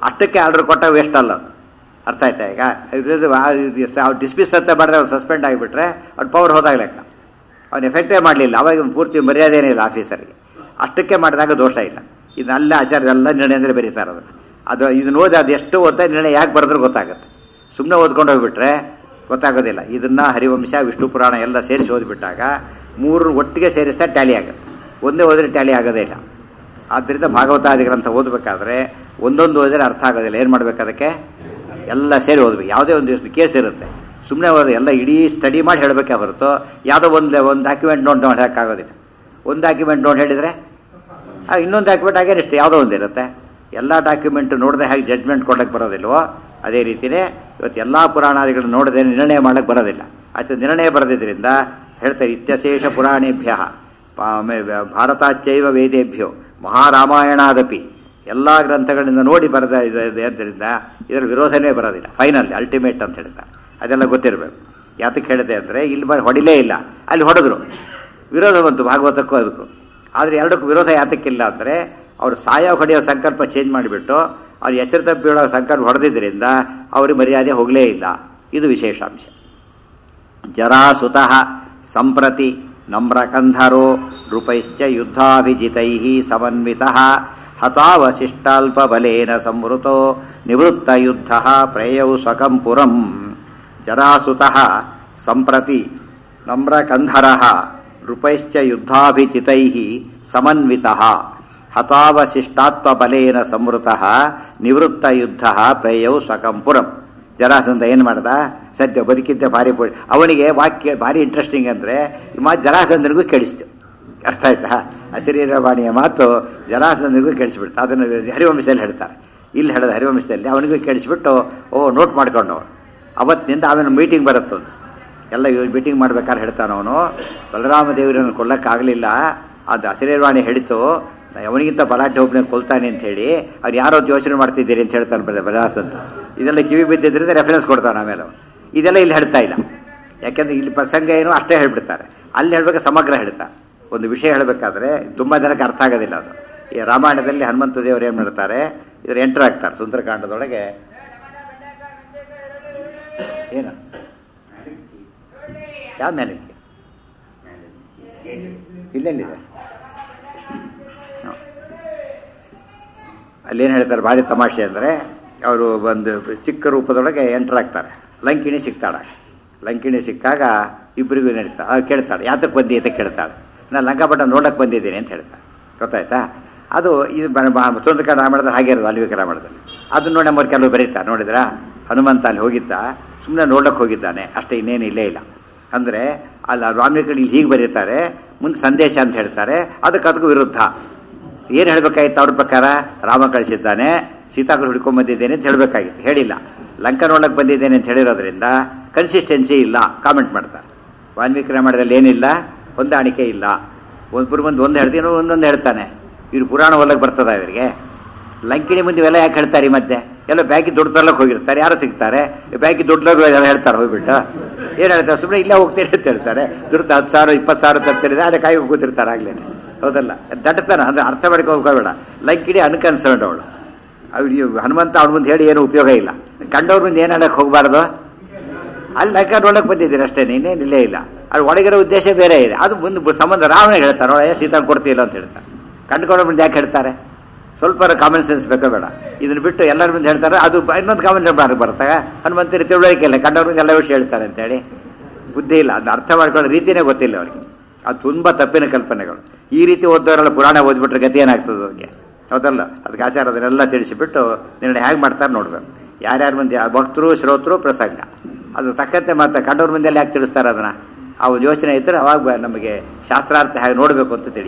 S1: ಅಷ್ಟಕ್ಕೆ ಆರ್ಡರ್ ಕೊಟ್ಟ ವೇಸ್ಟ್ ಅಲ್ಲ ಅದು ಅರ್ಥ ಆಯ್ತಾ ಈಗ ಅವ್ರು ಡಿಸ್ಮಿಸ್ ಅಂತ ಮಾಡಿದ್ರೆ ಅವ್ರು ಸಸ್ಪೆಂಡ್ ಆಗಿಬಿಟ್ರೆ ಅವ್ರು ಪವರ್ ಹೋದಾಗ ಲೆಕ್ಕ ಅವ್ನು ಎಫೆಕ್ಟೇ ಮಾಡಲಿಲ್ಲ ಅವಾಗ ಇವ್ನು ಪೂರ್ತಿ ಮರ್ಯಾದೆ ಏನಿಲ್ಲ ಆಫೀಸರ್ಗೆ ಅಷ್ಟಕ್ಕೆ ಮಾಡಿದಾಗ ದೋಷ ಇಲ್ಲ ಇದನ್ನೆಲ್ಲ ಆಚಾರ್ಯ ಎಲ್ಲ ನಿರ್ಣಯ ಅಂದರೆ ಬರೀತಾರೆ ಅದನ್ನು ಅದು ಇದನ್ನ ಓದಿ ಅದು ಎಷ್ಟು ಓದ್ತಾ ನಿರ್ಣಯ ಯಾಕೆ ಬರೆದ್ರೆ ಗೊತ್ತಾಗುತ್ತೆ ಸುಮ್ಮನೆ ಓದ್ಕೊಂಡು ಹೋಗ್ಬಿಟ್ರೆ ಗೊತ್ತಾಗೋದಿಲ್ಲ ಇದನ್ನ ಹರಿವಂಶ ವಿಷ್ಣು ಪುರಾಣ ಎಲ್ಲ ಸೇರಿಸಿ ಓದಿಬಿಟ್ಟಾಗ ಮೂರು ಒಟ್ಟಿಗೆ ಸೇರಿಸ್ತಾ ಟ್ಯಾಲಿ ಆಗುತ್ತೆ ಒಂದೇ ಓದಿದ್ರೆ ಟ್ಯಾಲಿ ಆಗೋದೇ ಇಲ್ಲ ಆದ್ದರಿಂದ ಭಾಗವತಾದಿ ಗ್ರಂಥ ಓದಬೇಕಾದ್ರೆ ಒಂದೊಂದು ಓದಿದ್ರೆ ಅರ್ಥ ಆಗೋದಿಲ್ಲ ಏನು ಮಾಡ್ಬೇಕು ಅದಕ್ಕೆ ಎಲ್ಲ ಸೇರಿ ಓದ್ಬೇಕು ಯಾವುದೇ ಒಂದು ಎಷ್ಟು ಕೇಸ್ ಇರುತ್ತೆ ಸುಮ್ಮನೆ ಓದಿ ಎಲ್ಲ ಇಡೀ ಸ್ಟಡಿ ಮಾಡಿ ಹೇಳಬೇಕೇ ಹೊರತು ಯಾವುದೋ ಒಂದು ಒಂದು ಡಾಕ್ಯುಮೆಂಟ್ ನೋಡಿ ನೋಡಿ ಹೇಳೋಕ್ಕಾಗೋದಿಲ್ಲ ಒಂದು ಡಾಕ್ಯುಮೆಂಟ್ ನೋಡಿ ಹೇಳಿದರೆ ಆಗ ಇನ್ನೊಂದು ಡಾಕ್ಯುಮೆಂಟ್ ಆಗೇನೆ ಇಷ್ಟು ಯಾವುದೋ ಒಂದು ಇರುತ್ತೆ ಎಲ್ಲ ಡಾಕ್ಯುಮೆಂಟ್ ನೋಡದೆ ಹೇಗೆ ಜಡ್ಜ್ಮೆಂಟ್ ಕೊಡೋಕ್ಕೆ ಬರೋದಿಲ್ವೋ ಅದೇ ರೀತಿಯೇ ಇವತ್ತು ಎಲ್ಲ ಪುರಾಣಾದಿಗಳನ್ನ ನೋಡದೆ ನಿರ್ಣಯ ಮಾಡೋಕ್ಕೆ ಬರೋದಿಲ್ಲ ಆಯ್ತು ನಿರ್ಣಯ ಬರೋದಿದ್ದರಿಂದ ಹೇಳ್ತಾರೆ ಇತ್ಯಶೇಷ ಪುರಾಣೇಭ್ಯ ಭಾರತಾಚೈವ ವೇದೇಭ್ಯೋ ಮಹಾರಾಮಾಯಣಾದಪಿ ಎಲ್ಲ ಗ್ರಂಥಗಳಿಂದ ನೋಡಿ ಬರೆದ ಆದ್ದರಿಂದ ಇದರ ವಿರೋಧನೇ ಬರೋದಿಲ್ಲ ಫೈನಲ್ ಅಲ್ಟಿಮೇಟ್ ಅಂತ ಹೇಳ್ತಾರೆ ಅದೆಲ್ಲ ಗೊತ್ತಿರಬೇಕು ಯಾತಕ್ಕೆ ಹೇಳಿದೆ ಅಂದರೆ ಇಲ್ಲಿ ಬ ಹೊಡಿಲೇ ಇಲ್ಲ ಅಲ್ಲಿ ಹೊಡೆದ್ರು ವಿರೋಧ ಬಂತು ಭಾಗವತಕ್ಕೂ ಅದಕ್ಕೂ ಆದರೆ ಎರಡಕ್ಕೂ ವಿರೋಧ ಯಾತಕ್ಕಿಲ್ಲ ಅಂದರೆ ಅವರು ಸಾಯ ಹೊಡೆಯೋ ಸಂಕಲ್ಪ ಚೇಂಜ್ ಮಾಡಿಬಿಟ್ಟು ಅವ್ರು ಎಚ್ಚರ ತಪ್ಪಿ ಸಂಕಲ್ಪ ಹೊಡೆದಿದ್ದರಿಂದ ಅವ್ರಿಗೆ ಮರ್ಯಾದೆ ಹೋಗಲೇ ಇಲ್ಲ ಇದು ವಿಶೇಷಾಂಶ ಜರಾಸುತಃ ಸಂಪ್ರತಿ ನಮ್ರಕಂಧರೋ ನೃಪೈಶ್ಚ ಯುದ್ಧಾಭಿಜಿತೈ ಸಮನ್ವಿತಃ ಹತಾವಶಿಷ್ಟಾಲ್ಪಬಲೇನ ಸಂವೃತೋ ನಿವೃತ್ತಯುದ್ಧ ಪ್ರೇಯೌ ಸ್ವಕಂಪುರಂ ಜರಾಸುತಃ ಸಂಪ್ರತಿ ನಮ್ರಕಂಧರ ನೃಪೈಶ್ಚ ಯುದ್ಧಾಭಿಚಿತೈ ಸಮನ್ವಿತಃ ಹತಾವಶಿಷ್ಟಾತ್ವಬಲೇನ ಸಂವೃತಃ ನಿವೃತ್ತಯುದ್ಧ ಪ್ರೇಯೌ ಸ್ವಕಂಪುರಂ ಜರಾಸಂಧ ಏನು ಮಾಡ್ದ ಸದ್ಯ ಬದುಕಿದ್ದ ಭಾರಿ ಪು ಅವನಿಗೆ ವಾಕ್ಯ ಭಾರಿ ಇಂಟ್ರೆಸ್ಟಿಂಗ್ ಅಂದರೆ ಈ ಮಾತು ಜರಾಸಂಧನಿಗೂ ಕೇಳಿಸ್ತು ಅರ್ಥ ಆಯ್ತಾ ಅಶರೀರವಾಣಿಯ ಮಾತು ಜರಾಸಂಧನಿಗೂ ಕೇಳಿಸ್ಬಿಡ್ತು ಅದನ್ನು ಹರಿವಂಶದಲ್ಲಿ ಹೇಳ್ತಾರೆ ಇಲ್ಲಿ ಹೇಳಿದ ಹರಿವಂಶದಲ್ಲಿ ಅವನಿಗೂ ಕೇಳಿಸ್ಬಿಟ್ಟು ಓ ನೋಟ್ ಮಾಡ್ಕೊಂಡವನು ಅವತ್ತಿನಿಂದ ಅವನ ಮೀಟಿಂಗ್ ಬರುತ್ತೊಂದು ಎಲ್ಲ ಇವ್ ಮೀಟಿಂಗ್ ಮಾಡ್ಬೇಕಾದ್ರೆ ಹೇಳ್ತಾನವನು ಬಲರಾಮ ದೇವರನ್ನು ಕೊಲ್ಲಕ್ಕಾಗಲಿಲ್ಲ ಅದು ಅಶರೀರವಾಣಿ ಹೇಳಿತು ಅವನಿಗಿಂತ ಬಲಾಢ್ಯ ಒಬ್ಬನೇ ಕೊಲ್ತಾನೆ ಅಂತ ಹೇಳಿ ಅವ್ರು ಯಾರೋ ಯೋಚನೆ ಮಾಡ್ತಿದ್ದೀರಿ ಅಂತ ಹೇಳ್ತಾನೆ ಬರ ಬಲಾಸ್ ಅಂತ ಇದೆಲ್ಲ ಕಿವಿ ಬಿದ್ದಿದ್ದರಿಂದ ರೆಫರೆನ್ಸ್ ಕೊಡ್ತಾನೆ ಆಮೇಲೆ ಅವ್ನು. ಇದೆಲ್ಲ ಇಲ್ಲಿ ಹೇಳ್ತಾ ಇಲ್ಲ ಯಾಕೆಂದ್ರೆ ಇಲ್ಲಿ ಪ್ರಸಂಗ ಏನು ಅಷ್ಟೇ ಹೇಳ್ಬಿಡ್ತಾರೆ ಅಲ್ಲಿ ಹೇಳ್ಬೇಕು ಸಮಗ್ರ ಹೇಳ್ತಾರೆ ಒಂದು ವಿಷಯ ಹೇಳಬೇಕಾದ್ರೆ ತುಂಬ ಜನಕ್ಕೆ ಅರ್ಥ ಆಗೋದಿಲ್ಲ ಅದು ಈ ರಾಮಾಯಣದಲ್ಲಿ ಹನುಮಂತ ದೇವರು ಏನು ಮಾಡ್ತಾರೆ ಇದ್ರ ಎಂಟರ್ ಆಗ್ತಾರೆ ಸುಂದರಕಾಂಡದೊಳಗೆ ಏನು ಯಾವ ಮೇಲಕ್ಕೆ ಇಲ್ಲೆಲ್ಲಿದೆ ಅಲ್ಲೇನು ಹೇಳ್ತಾರೆ ಭಾರಿ ತಮಾಷೆ ಅಂದರೆ ಅವರು ಒಂದು ಚಿಕ್ಕ ರೂಪದೊಳಗೆ ಎಂಟರ್ ಆಗ್ತಾರೆ ಲಂಕಿಣಿ ಸಿಗ್ತಾಳೆ ಲಂಕಿಣಿ ಸಿಕ್ಕಾಗ ಇಬ್ಬರಿಗೂ ನಡೀತಾ ಕೇಳ್ತಾಳೆ ಯಾತಕ್ಕೆ ಬಂದಿ ಅಂತ ಕೇಳ್ತಾಳೆ ನಾನು ಲಂಕಾಪಟ್ಟ ನೋಡಕ್ಕೆ ಬಂದಿದ್ದೀನಿ ಅಂತ ಹೇಳ್ತಾಳೆ ಗೊತ್ತಾಯ್ತಾ ಅದು ಇದು ಸುಂದರಕಾಂಡ ರಾಮಾಯಣದಲ್ಲಿ ಹಾಗೆ ಇರೋದು ಅಲ್ವಿಕ ರಾಮಾಯಣದಲ್ಲಿ ಅದನ್ನ ನೋಡಿ ನಮ್ಮವ್ರು ಕೆಲವು ಬರೀತಾರೆ ನೋಡಿದ್ರಾ ಹನುಮಂತ ಅಲ್ಲಿ ಹೋಗಿದ್ದ ಸುಮ್ಮನೆ ನೋಡಕ್ಕೆ ಹೋಗಿದ್ದಾನೆ ಅಷ್ಟೇ ಇನ್ನೇನು ಇಲ್ಲೇ ಇಲ್ಲ ಅಂದರೆ ಅಲ್ಲಿ ವಾಲ್ಮೀಕಿ ಹೀಗೆ ಬರೀತಾರೆ ಮುಂದೆ ಸಂದೇಶ ಅಂತ ಹೇಳ್ತಾರೆ ಅದಕ್ಕೆ ಅದಕ್ಕೂ ವಿರುದ್ಧ ಏನು ಹೇಳಬೇಕಾಗಿತ್ತು ಅವ್ರ ಪ್ರಕಾರ ರಾಮ ಕಳಿಸಿದ್ದಾನೆ ಸೀತಾಕರು ಹುಡ್ಕೊಂಡ್ಬಂದಿದ್ದೇನೆ ಅಂತ ಹೇಳಬೇಕಾಗಿತ್ತು ಹೇಳಿಲ್ಲ ಲಂಕಾ ನೋಡಕ್ಕೆ ಬಂದಿದ್ದೇನೆ ಅಂತ ಹೇಳಿರೋದ್ರಿಂದ ಕನ್ಸಿಸ್ಟೆನ್ಸಿ ಇಲ್ಲ ಕಾಮೆಂಟ್ ಮಾಡ್ತಾರೆ ವಾಲ್ಮೀಕಿ ರಾಮಾಯಣದಲ್ಲಿ ಏನಿಲ್ಲ ಹೊಂದಾಣಿಕೆ ಇಲ್ಲ ಒಂದು ಮಂದಿ ಒಂದು ಹೇಳ್ತೀನಿ ಒಂದೊಂದು ಹೇಳ್ತಾನೆ ಇವ್ರು ಪುರಾಣ ಓದಕ್ಕೆ ಬರ್ತದ ಇವರಿಗೆ ಲಂಕಿಣಿ ಮುಂದೆ ಇವೆಲ್ಲ ಯಾಕೆ ಹೇಳ್ತಾರೆ ಈ ಮಧ್ಯೆ ಎಲ್ಲ ಬ್ಯಾಂಕಿ ದುಡ್ಡು ತರಲಕ್ಕೆ ಹೋಗಿರ್ತಾರೆ ಯಾರು ಸಿಗ್ತಾರೆ ಬ್ಯಾಂಕಿ ದುಡ್ಡು ಎಲ್ಲ ಹೇಳ್ತಾರೆ ಹೋಗ್ಬಿಟ್ಟು ಏನು ಹೇಳ್ತಾರೆ ಸುಮ್ಮನೆ ಇಲ್ಲೇ ಹೋಗ್ತೀರಿ ಅಂತ ಹೇಳ್ತಾರೆ ದುಡ್ಡು ಹತ್ತು ಸಾವಿರ ಇಪ್ಪತ್ತು ಸಾವಿರ ತರ್ತಿರಿದೆ ಅದೇ ಕಾಯಿ ಕೂತಿರ್ತಾರೆ ಆಗ್ಲೇ ಹೌದಲ್ಲ ದಟ್ಟತನ ಅಂದ್ರೆ ಅರ್ಥ ಮಾಡ್ಕೋಬೇಡ ಲಂಕಿಣಿ ಅನ್ಕನ್ಸರ್ಡ್ ಅವಳು ಅವ್ರು ಹನುಮಂತ ಅವನ ಮುಂದೆ ಹೇಳಿ ಏನು ಉಪಯೋಗ ಇಲ್ಲ ಕಂಡವ್ರ ಮುಂದೆ ಏನು ಹೇಳಕ್ಕೆ ಹೋಗಬಾರ್ದು ಅಲ್ಲಿ ಲಂಕ ನೋಡಕ್ಕೆ ಬಂದಿದ್ದೀರಿ ಅಷ್ಟೇ ಇನ್ನೇನು ಇಲ್ಲೇ ಇಲ್ಲ ಅದು ಒಳಗಿರೋ ಉದ್ದೇಶ ಬೇರೆ ಇದೆ ಅದು ಮುಂದೆ ಸಂಬಂಧ ರಾವಣಿಗೆ ಹೇಳ್ತಾರೆ ಒಳ್ಳೆಯ ಸೀತಾ ಕೊಡ್ತಿಲ್ಲ ಅಂತ ಹೇಳ್ತಾರೆ ಕಂಡುಕೊಂಡ ಮುಂದೆ ಯಾಕೆ ಹೇಳ್ತಾರೆ ಸ್ವಲ್ಪ ಕಾಮನ್ ಸೆನ್ಸ್ ಬೇಕೋ ಬೇಡ ಇದನ್ನ ಬಿಟ್ಟು ಎಲ್ಲರ ಮುಂದೆ ಹೇಳ್ತಾರೆ ಅದು ಇನ್ನೊಂದು ಕಾಮನ್ ಬಾರ್ ಬರ್ತಾಗ ಹನುಮಂತರಿ ತಿಳುವಳಿಕೆ ಇಲ್ಲ ಕಂಡವ್ರ ಮುಂದೆ ಎಲ್ಲ ವಿಷಯ ಹೇಳ್ತಾರೆ ಅಂತೇಳಿ ಬುದ್ಧಿ ಇಲ್ಲ ಅದನ್ನ ಅರ್ಥ ಮಾಡ್ಕೊಳ್ಳೋ ರೀತಿಯೇ ಗೊತ್ತಿಲ್ಲ ಅವರಿಗೆ ಅದು ತುಂಬ ತಪ್ಪಿನ ಕಲ್ಪನೆಗಳು ಈ ರೀತಿ ಓದೋರೆಲ್ಲ ಪುರಾಣ ಓದ್ಬಿಟ್ರೆ ಗತಿ ಏನಾಗ್ತದೆ ಅವ್ರಿಗೆ ಹೌದಲ್ಲ ಅದಕ್ಕೆ ಆಚಾರ ಅದನ್ನೆಲ್ಲ ತಿಳಿಸಿಬಿಟ್ಟು ನಿರ್ಣಯ ಹೇಗೆ ಮಾಡ್ತಾರೆ ನೋಡ್ಬೇಕು ಯಾರ್ಯಾರ ಮುಂದೆ ಭಕ್ತರು ಶ್ರೋತರು ಪ್ರಸಂಗ ಅದು ತಕ್ಕಂತೆ ಮಾತ್ರ ಕಂಡವ್ರ ಮುಂದೆ ಯಾಕೆ ತಿಳಿಸ್ತಾರೆ ಅದನ್ನ ಆ ಒಂದು ಯೋಚನೆ ಇದ್ದರೆ ಅವಾಗ ನಮಗೆ ಶಾಸ್ತ್ರಾರ್ಥ ಹೇಗೆ ನೋಡಬೇಕು ಅಂತ ತಿಳಿ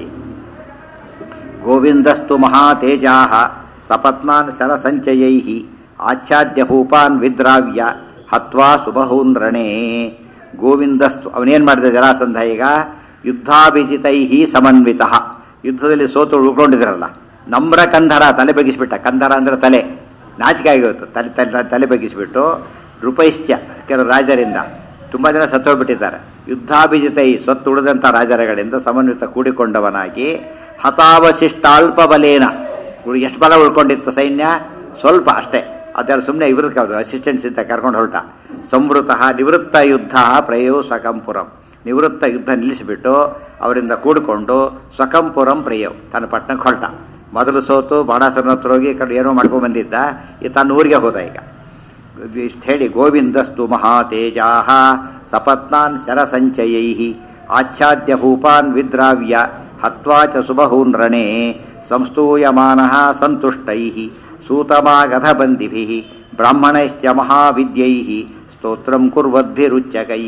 S1: ಗೋವಿಂದಸ್ತು ಮಹಾತೇಜಾ ಸಪತ್ನಾನ್ ಶರಸಂಚಯೈ ಆಚ್ಛಾದ್ಯ ಭೂಪಾನ್ ವಿದ್ರಾವ್ಯ ಹತ್ವಾ ಸುಬಹೂನ್ ರಣೇ ಗೋವಿಂದಸ್ತು ಅವನೇನು ಮಾಡಿದ ಜರಾಸಂಧ ಈಗ ಯುದ್ಧಾಭಿಜಿತೈ ಸಮನ್ವಿತ ಯುದ್ಧದಲ್ಲಿ ಸೋತು ಉಳ್ಕೊಂಡಿದ್ರಲ್ಲ ನಮ್ರ ಕಂಧರ ತಲೆ ಬಗ್ಗಿಸ್ಬಿಟ್ಟ ಕಂಧರ ಅಂದ್ರೆ ತಲೆ ನಾಚಿಕೆ ಆಗಿತ್ತು ತಲೆ ತಲೆ ತಲೆ ಬಗ್ಗಿಸ್ಬಿಟ್ಟು ರೂಪೈಶ್ಚ ಕೆಲವು ರಾಜರಿಂದ ತುಂಬ ಜನ ಸತ್ತೋಗ್ಬಿಟ್ಟಿದ್ದಾರೆ ಯುದ್ಧಾಭಿಜಿತೈ ಸತ್ತು ಉಳಿದಂಥ ರಾಜರುಗಳಿಂದ ಸಮನ್ವಿತ ಕೂಡಿಕೊಂಡವನಾಗಿ ಹತಾವಶಿಷ್ಟಾಲ್ಪ ಬಲೇನ ಎಷ್ಟು ಬಲ ಉಳ್ಕೊಂಡಿತ್ತು ಸೈನ್ಯ ಸ್ವಲ್ಪ ಅಷ್ಟೇ ಅದೆಲ್ಲ ಸುಮ್ಮನೆ ಇವ್ರಿಗೆ ಅಸಿಸ್ಟೆಂಟ್ಸ್ ಅಂತ ಕರ್ಕೊಂಡು ಹೊರಟ ಸಂವೃತ ನಿವೃತ್ತ ಯುದ್ಧ ಪ್ರಯೋ ಸ್ವಕಂಪುರಂ ನಿವೃತ್ತ ಯುದ್ಧ ನಿಲ್ಲಿಸಿಬಿಟ್ಟು ಅವರಿಂದ ಕೂಡಿಕೊಂಡು ಸ್ವಕಂಪುರಂ ಪ್ರಿಯವ್ ತನ್ನ ಪಟ್ಟಣಕ್ಕೆ ಹೊರಟ ಮೊದಲು ಸೋತು ಬಾಣಾಸುರನ ಹತ್ರ ಹೋಗಿ ಕಡೆ ಏನೋ ಮಾಡ್ಕೊಂಡು ಬಂದಿದ್ದ ಈ ತನ್ನ ಊರಿಗೆ ಹೋದ ಈಗ ಇಷ್ಟು ಹೇಳಿ ಗೋವಿಂದಸ್ತು ಮಹಾತೇಜಾ ಸಪತ್ನಾನ್ ಶರಸಂಚಯೈ ಆಚ್ಛಾದ್ಯ ಭೂಪಾನ್ ವಿದ್ರಾವ್ಯ ಹತ್ವಾ ಚ ಸುಬಹೂನ್ ರಣೇ ಸಂಸ್ತೂಯಮಾನ ಸಂತುಷ್ಟೈ ಸೂತಮಾಗಧಬಂದಿಭಿ ಬ್ರಾಹ್ಮಣೈಶ್ಚ ಮಹಾವಿದ್ಯೈ ಸ್ತೋತ್ರಂ ಕುರ್ವದ್ಭಿರುಚ್ಚಕೈ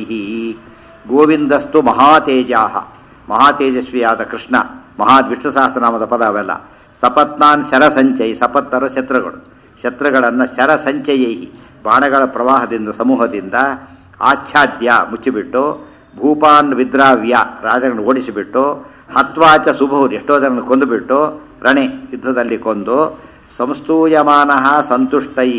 S1: ಗೋವಿಂದಸ್ತು ಮಹಾತೇಜಾ ಮಹಾತೇಜಸ್ವಿಯಾದ ಕೃಷ್ಣ ಮಹಾ ವಿಷ್ಣು ಸಹಸ್ರನಾಮದ ಪದ ಅವೆಲ್ಲ ಸಪತ್ನಾನ್ ಶರಸಂಚೈ ಸಪತ್ತರ ಶತ್ರುಗಳು ಶತ್ರುಗಳನ್ನು ಶರಸಂಚಯೈ ಬಾಣಗಳ ಪ್ರವಾಹದಿಂದ ಸಮೂಹದಿಂದ ಆಚ್ಛಾದ್ಯ ಮುಚ್ಚಿಬಿಟ್ಟು ಭೂಪಾನ್ ವಿದ್ರಾವ್ಯ ರಾಜಗಳನ್ನು ಓಡಿಸಿಬಿಟ್ಟು ಹತ್ವಾಚ ಸುಭೂರ್ ಎಷ್ಟೋ ಜನರನ್ನು ಕೊಂದುಬಿಟ್ಟು ರಣೆ ಯುದ್ಧದಲ್ಲಿ ಕೊಂದು ಸಂಸ್ತೂಯಮಾನ ಸಂತುಷ್ಟೈ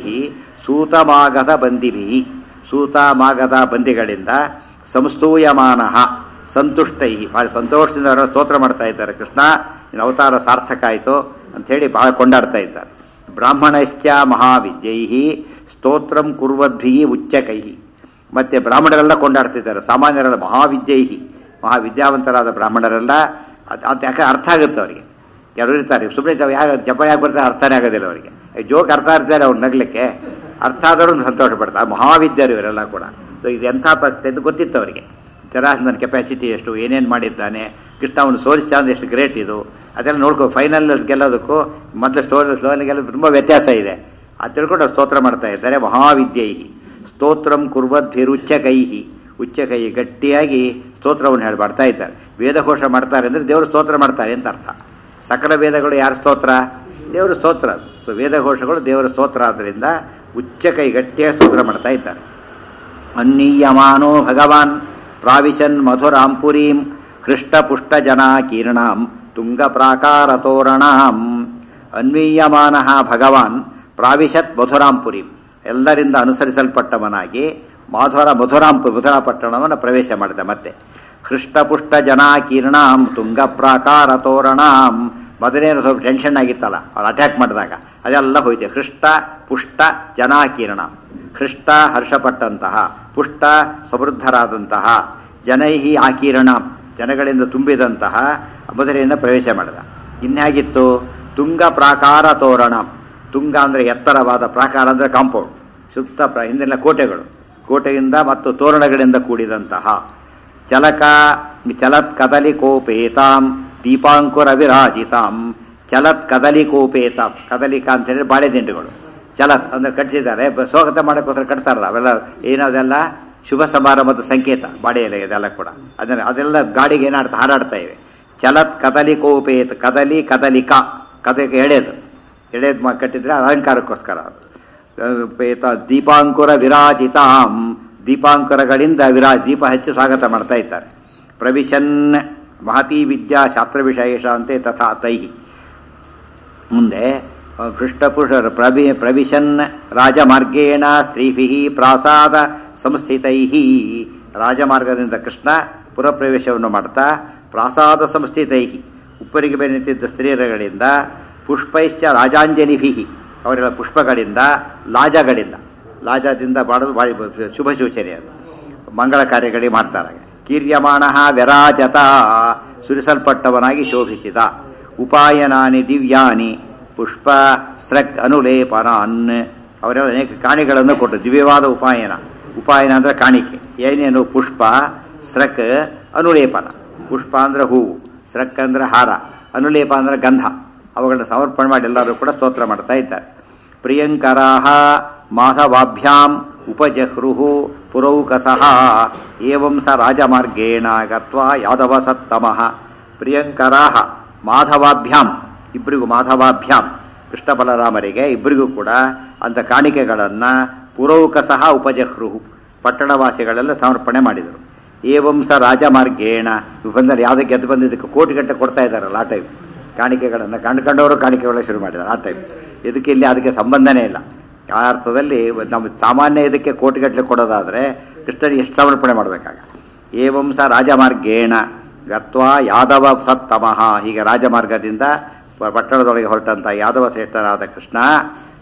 S1: ಸೂತಮಾಗದ ಬಂದಿಭಿ ಸೂತಮಾಗದ ಬಂದಿಗಳಿಂದ ಸಂಸ್ತೂಯಮಾನ ಸಂತುಷ್ಟೈ ಭಾಳ ಸಂತೋಷದಿಂದ ಅವರ ಸ್ತೋತ್ರ ಮಾಡ್ತಾ ಇದ್ದಾರೆ ಕೃಷ್ಣ ನಿನ್ನ ಅವತಾರ ಸಾರ್ಥಕ ಆಯಿತು ಅಂಥೇಳಿ ಭಾಳ ಕೊಂಡಾಡ್ತಾ ಇದ್ದಾರೆ ಬ್ರಾಹ್ಮಣಶ್ಚ ಮಹಾವಿದ್ಯೈ ಸ್ತೋತ್ರಂ ಕುರ್ವದ್ಭಿ ಉಚ್ಚಕೈ ಮತ್ತೆ ಬ್ರಾಹ್ಮಣರೆಲ್ಲ ಕೊಂಡಾಡ್ತಿದ್ದಾರೆ ಸಾಮಾನ್ಯರೆಲ್ಲ ಮಹಾವಿದ್ಯೈ ಮಹಾವಿದ್ಯಾವಂತರಾದ ಬ್ರಾಹ್ಮಣರೆಲ್ಲ ಅದು ಅದು ಯಾಕೆ ಅರ್ಥ ಆಗುತ್ತೆ ಅವರಿಗೆ ಕೆಲವರು ಇರ್ತಾರೆ ಸುಮ್ಮನೆ ಯಾಕೆ ಜಪ ಯಾಕೆ ಬರ್ತಾರೆ ಅರ್ಥನೇ ಆಗೋದಿಲ್ಲ ಅವರಿಗೆ ಜೋಕ್ ಅರ್ಥ ಇರ್ತಾರೆ ಅವ್ರು ನಗ್ಲಿಕ್ಕೆ ಅರ್ಥ ಆದವರು ಸಂತೋಷ ಪಡ್ತಾರೆ ಮಹಾವಿದ್ಯರು ಇವರೆಲ್ಲ ಕೂಡ ಸೊ ಇದು ಎಂಥ ಪಕ್ಷ ಎಂದು ಗೊತ್ತಿತ್ತು ಅವರಿಗೆ ಜರಾಸಂದನ ಕೆಪಾಸಿಟಿ ಎಷ್ಟು ಏನೇನು ಮಾಡಿದ್ದಾನೆ ಕೃಷ್ಣ ಅವನು ಸೋಲಿಸ್ತಾ ಅಂದ್ರೆ ಎಷ್ಟು ಗ್ರೇಟ್ ಇದು ಅದೆಲ್ಲ ನೋಡ್ಕೊ ಫೈನಲ್ ಗೆಲ್ಲೋದಕ್ಕೂ ಮೊದಲು ಸ್ಟೋರಿ ಸ್ಲೋನಿಗೆಲ್ಲ ತುಂಬ ವ್ಯತ್ಯಾಸ ಇದೆ ಅದು ತಿಳ್ಕೊಂಡು ಅವ್ರು ಸ್ತೋತ್ರ ಮಾಡ್ತಾ ಇದ್ದಾರೆ ಮಹಾವಿದ್ಯೈ ಸ್ತೋತ್ರಂ ಕುರ್ವದ್ಭಿರುಚ್ಚಕೈ ಉಚ್ಚಕೈ ಗಟ್ಟಿಯಾಗಿ ಸ್ತೋತ್ರವನ್ನು ಹೇಳಿ ಮಾಡ್ತಾ ಇದ್ದಾರೆ ವೇದಘೋಷ ಮಾಡ್ತಾರೆ ಅಂದರೆ ದೇವರು ಸ್ತೋತ್ರ ಮಾಡ್ತಾರೆ ಅಂತ ಅರ್ಥ ಸಕಲ ವೇದಗಳು ಯಾರ ಸ್ತೋತ್ರ ದೇವರ ಸ್ತೋತ್ರ ಸೊ ವೇದಘೋಷಗಳು ದೇವರ ಸ್ತೋತ್ರ ಆದ್ದರಿಂದ ಉಚ್ಚಕೈ ಗಟ್ಟಿಯಾಗಿ ಸ್ತೋತ್ರ ಮಾಡ್ತಾ ಇದ್ದಾರೆ ಅನ್ನೀಯಮಾನೋ ಭಗವಾನ್ ಪ್ರಾವಿಶನ್ ಮಧುರಾಂ ಪುರೀಂ ಹೃಷ್ಟಪುಷ್ಟ ಜನಾಕೀರ್ಣಾಂ ತುಂಗ ಪ್ರಾಕಾರ ತೋರಣಾಂ ಅನ್ವೀಯಮಾನ ಭಗವಾನ್ ಪ್ರಾವಿಶತ್ ಮಧುರಾಂ ಪುರೀಂ ಎಲ್ಲರಿಂದ ಅನುಸರಿಸಲ್ಪಟ್ಟವನಾಗಿ ಮಾಧುರ ಮಧುರಾಂಪುರ ಮಧುರಾ ಪಟ್ಟಣವನ್ನು ಪ್ರವೇಶ ಮಾಡಿದ ಮತ್ತೆ ಹೃಷ್ಟಪುಷ್ಟ ಜನಾಕೀರ್ಣಾಂ ತುಂಗ ಪ್ರಾಕಾರ ತೋರಣಾಂ ಮೊದಲೇನು ಸ್ವಲ್ಪ ಟೆನ್ಷನ್ ಆಗಿತ್ತಲ್ಲ ಅವ್ರು ಅಟ್ಯಾಕ್ ಮಾಡಿದಾಗ ಅದೆಲ್ಲ ಹೋಯ್ತು ಹೃಷ್ಟ ಪುಷ್ಟ ಜನಾಕೀರ್ಣ ಹೃಷ್ಟ ಹರ್ಷಪಟ್ಟಂತಹ ಪುಷ್ಟ ಸಮೃದ್ಧರಾದಂತಹ ಜನೈಹಿ ಆಕೀರ್ಣ ಜನಗಳಿಂದ ತುಂಬಿದಂತಹ ಮಧುರೆಯನ್ನು ಪ್ರವೇಶ ಮಾಡಿದ ಇನ್ಯಾಗಿತ್ತು ತುಂಗ ಪ್ರಾಕಾರ ತೋರಣ ತುಂಗ ಅಂದರೆ ಎತ್ತರವಾದ ಪ್ರಾಕಾರ ಅಂದರೆ ಕಾಂಪೌಂಡ್ ಸುತ್ತ ಪ್ರ ಹಿಂದಿನ ಕೋಟೆಗಳು ಕೋಟೆಯಿಂದ ಮತ್ತು ತೋರಣಗಳಿಂದ ಕೂಡಿದಂತಹ ಚಲಕ ಚಲತ್ ಕದಲಿ ಕೋಪೇತಾಂ ದೀಪಾಂಕುರ ವಿರಾಜಿತಾಂ ಚಲತ್ ಕದಲಿ ಕೋಪೇತಾಂ ಕದಲಿಕ ಅಂತ ಹೇಳಿದ್ರೆ ಬಾಳೆದಿಂಡುಗಳು ಚಲತ್ ಅಂದ್ರೆ ಕಟ್ಟಿಸಿದ್ದಾರೆ ಬ- ಸ್ವಾಗತ ಮಾಡೋಕ್ಕೋಸ್ಕರ ಕಟ್ತಾರಲ್ಲ ಅವೆಲ್ಲ ಏನದೆಲ್ಲ ಶುಭ ಸಮಾರಂಭದ ಸಂಕೇತ ಬಾಡಿ ಎಲೆ ಇದೆಲ್ಲ ಕೂಡ ಅದನ್ನ ಅದೆಲ್ಲ ಗಾಡಿಗೆ ಏನಾಡ್ತಾ ಹಾರಾಡ್ತಾ ಇವೆ ಚಲತ್ ಕದಲಿ ಕೋಪೇತ್ ಕದಲಿ ಕದಲಿಕ ಕದಲಿಕ ಎಳೆದು ಎಳೆದು ಮಾ ಕಟ್ಟಿದ್ರೆ ಅದು ಅಲಂಕಾರಕ್ಕೋಸ್ಕರ ಅದು ಅಹ್, ಪೇತ ದೀಪಾಂಕುರ ವಿರಾಜಿತಾಂ ದೀಪಾಂಕುರಗಳಿಂದ ವಿರಾ ದೀಪ ಹಚ್ಚಿ ಸ್ವಾಗತ ಮಾಡ್ತಾ ಇದ್ದಾರೆ ಪ್ರವಿಶನ್ ಮಹತಿ ವಿದ್ಯಾ ಶಾಸ್ತ್ರ ವಿಶೇಷ ಅಂತೆ ತಥಾ ತೈಹಿ ಮುಂದೆ ಪೃಷ್ಠಪುಷ ಪ್ರವಿ ಪ್ರವಿಶನ್ ರಾಜಮಾರ್ಗೇಣ ಸ್ತ್ರೀಭಿ ಪ್ರಾಸಾದ ಸಂಸ್ಥಿತೈ ರಾಜಮಾರ್ಗದಿಂದ ಕೃಷ್ಣ ಪುರಪ್ರವೇಶವನ್ನು ಮಾಡ್ತಾ ಪ್ರಾಸಾದ ಸಂಸ್ಥಿತೈ ಉಪ್ಪರಿಗೆ ಮೇಲೆ ನಿಂತಿದ್ದ ಸ್ತ್ರೀಯರುಗಳಿಂದ ಪುಷ್ಪೈಶ್ಚ ರಾಜಾಂಜಲಿಭಿ ಅವರೆಲ್ಲ ಪುಷ್ಪಗಳಿಂದ ಲಾಜಗಳಿಂದ ಲಾಜದಿಂದ ಮಾಡೋದು ಭಾರಿ ಶುಭ ಸೂಚನೆ ಅದು ಮಂಗಳ ಕಾರ್ಯಗಳಿಗೆ ಮಾಡ್ತಾರೆ ಕೀರ್ಯಮಾಣ ವ್ಯರಾಜತ ಸುರಿಸಲ್ಪಟ್ಟವನಾಗಿ ಶೋಭಿಸಿದ ಉಪಾಯನಾನಿ ದಿವ್ಯಾನಿ ಪುಷ್ಪ ಸ್ರಕ್ ಅನುಲೇಪನಾನ್ ಅವರೆಲ್ಲ ಅನೇಕ ಕಾಣಿಗಳನ್ನು ಕೊಟ್ಟರು ದಿವ್ಯವಾದ ಉಪಾಯನ ಉಪಾಯನ ಅಂದ್ರೆ ಕಾಣಿಕೆ ಏನೇನು ಪುಷ್ಪ ಸ್ರಕ್ ಅನುಲೇಪನ ಪುಷ್ಪ ಅಂದ್ರೆ ಹೂವು ಸ್ರಕ್ ಅಂದ್ರೆ ಹಾರ ಅನುಲೇಪ ಅಂದ್ರೆ ಗಂಧ ಅವುಗಳನ್ನ ಸಮರ್ಪಣೆ ಮಾಡಿ ಎಲ್ಲರೂ ಕೂಡ ಸ್ತೋತ್ರ ಮಾಡ್ತಾ ಇದ್ದಾರೆ ಪ್ರಿಯಂಕರಾಹ ಮಾಧವಾಭ್ಯಾಂ ಉಪಜಹೃಹು ಪುರೌಕಸಃ ಏವಂ ಸ ರಾಜಮಾರ್ಗೇಣ ಗತ್ವಾ ಯಾದವ ಸತ್ತಮಃ ಪ್ರಿಯಂಕರಾಹ ಮಾಧವಾಭ್ಯಾಂ ಇಬ್ಬರಿಗೂ ಮಾಧವಾಭ್ಯಾಂ ಕೃಷ್ಣ ಬಲರಾಮರಿಗೆ ಇಬ್ಬರಿಗೂ ಕೂಡ ಅಂತ ಕಾಣಿಕೆಗಳನ್ನು ಪುರೌಕಸಃ ಉಪಜಹೃಹು ಪಟ್ಟಣವಾಸಿಗಳೆಲ್ಲ ಸಮರ್ಪಣೆ ಮಾಡಿದರು ಏವಂ ಸ ರಾಜಮಾರ್ಗೇಣ ಇವು ಬಂದಲ್ಲಿ ಯಾವುದಕ್ಕೆ ಎದ್ದು ಬಂದಿದ್ದಕ್ಕೆ ಕೋಟಿ ಗಂಟೆ ಕೊಡ್ತಾ ಇದ್ದಾರಲ್ಲ ಆ ಟೈಮ್ ಕಾಣಿಕೆಗಳನ್ನು ಕಂಡುಕೊಂಡವರು ಕಾಣಿಕೆಗಳ ಶುರು ಮಾಡಿದ್ದಾರೆ ಆ ಟೈಮ್ ಇದಕ್ಕೆ ಇಲ್ಲಿ ಅದಕ್ಕೆ ಸಂಬಂಧನೇ ಇಲ್ಲ ಆ ಅರ್ಥದಲ್ಲಿ ನಮ್ಮ ಸಾಮಾನ್ಯ ಇದಕ್ಕೆ ಕೋಟಿಗಟ್ಟಲೆ ಕೊಡೋದಾದರೆ ಕೃಷ್ಣನಿಗೆ ಎಷ್ಟು ಸಮರ್ಪಣೆ ಮಾಡಬೇಕಾಗ ಏವಂ ಸ ರಾಜಮಾರ್ಗೇಣ ಗತ್ವಾ ಯಾದವ ಸತ್ತಮಃ ಹೀಗೆ ರಾಜಮಾರ್ಗದಿಂದ ಪ- ಪಟ್ಟಣದೊಳಗೆ ಹೊರಟಂತ ಯಾದವ ಶ್ರೇಷ್ಠರಾದ ಕೃಷ್ಣ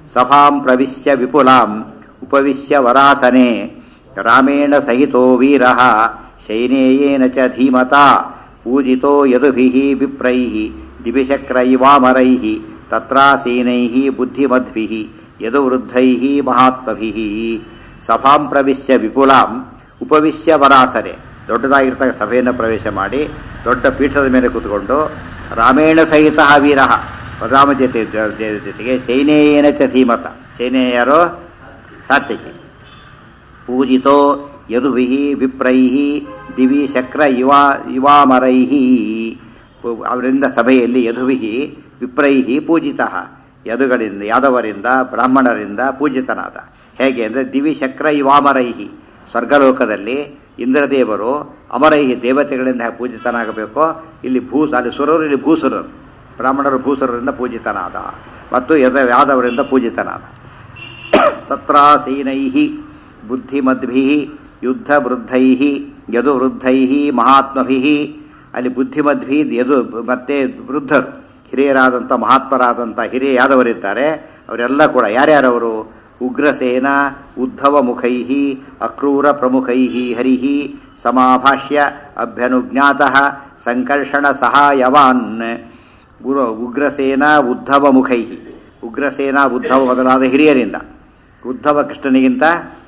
S1: ಸಭಾಂ ಪ್ರವಿಶ್ಯ ವಿಪುಲಾಂ ಉಪವಿಶ್ಯ ವರಾಸನೆ ರಾಮೇಣ ಸಹಿತೋ ವೀರಃ ಶೈನೇಯೇನ ಚ ಧೀಮತಾ ಪೂಜಿತೋ ಯದುಭಿಃ ವಿಪ್ರೈಃ ದಿವಿಶಕ್ರೈವಾಮರೈಃ ತತ್ರಾಸೀನೈಃ ಬುದ್ಧಿಮದ್ಭಿಃ ಯದುವೃದ್ಧೈಃ ಮಹಾತ್ಮಭಿಃ ಸಭಾಂ ಪ್ರವಿಶ್ಯ ವಿಪುಲಾಂ ಉಪವಿಶ್ಯ ವರಾಸನೆ ದೊಡ್ಡದಾಗಿರ್ತಕ್ಕ ಸಭೆಯನ್ನು ಪ್ರವೇಶ ಮಾಡಿ ದೊಡ್ಡ ಪೀಠದ ಮೇಲೆ ಕೂತ್ಕೊಂಡು ರಾಮೇಣ ಸಹಿತ ವೀರ ರಾಮ ಜೊತೆ ಜ- ಜೊತೆಗೆ ಸೈನೇಯೇನ ಚ ಧೀಮತ ಸೇನೆ ಯಾರೋ ಸಾತ್ವಿಕಿ ಪೂಜಿತೋ ಯದುಭಿ ವಿಪ್ರೈ ದಿವಿ ಶಕ್ರ ಯುವಾ ಯುವಾಮರೈ ಅವರಿಂದ ಸಭೆಯಲ್ಲಿ ಯದುಭಿ ವಿಪ್ರೈ ಪೂಜಿತ ಯದುಗಳಿಂದ ಯಾದವರಿಂದ ಬ್ರಾಹ್ಮಣರಿಂದ ಪೂಜಿತನಾದ ಹೇಗೆ ಅಂದರೆ ದಿವಿ ಶಕ್ರ ಯುವಾಮರೈ ಸ್ವರ್ಗಲೋಕದಲ್ಲಿ ಇಂದ್ರದೇವರು ಅಮರೈಹಿ ದೇವತೆಗಳಿಂದ ಹೇಗೆ ಪೂಜಿತನಾಗಬೇಕೋ ಇಲ್ಲಿ ಭೂಸ ಅಲ್ಲಿ ಸುರರು ಇಲ್ಲಿ ಭೂಸುರರು ಬ್ರಾಹ್ಮಣರು ಭೂಸುರರಿಂದ ಪೂಜಿತನಾದ ಮತ್ತು ಯದ ಯಾದವರಿಂದ ಪೂಜಿತನಾದ ತತ್ರಾಸೀನೈ ಬುದ್ಧಿಮದ್ಭಿ ಯುದ್ಧವೃದ್ಧೈ ಯದುವೃದ್ಧೈ ಮಹಾತ್ಮಭಿ ಅಲ್ಲಿ ಬುದ್ಧಿಮದ್ಭಿ ಯದು ಮತ್ತೆ ವೃದ್ಧರು ಹಿರಿಯರಾದಂಥ ಮಹಾತ್ಮರಾದಂಥ ಹಿರಿಯ ಯಾದವರಿದ್ದಾರೆ ಅವರೆಲ್ಲ ಕೂಡ ಯಾರ್ಯಾರವರು ಉಗ್ರಸೇನ ಉದ್ಧವ ಮುಖೈ ಅಕ್ರೂರ ಪ್ರಮುಖೈ ಹರಿ ಸಮಾಭಾಷ್ಯ ಅಭ್ಯನುಜ್ಞಾತ ಸಂಕರ್ಷಣ ಸಹಾಯವಾನ್ ಗುರು ಉಗ್ರಸೇನ ಉದ್ಧವ ಮುಖೈ ಉಗ್ರಸೇನ ಉದ್ಧವ ಮೊದಲಾದ ಹಿರಿಯರಿಂದ ಉದ್ಧವ ಕೃಷ್ಣನಿಗಿಂತ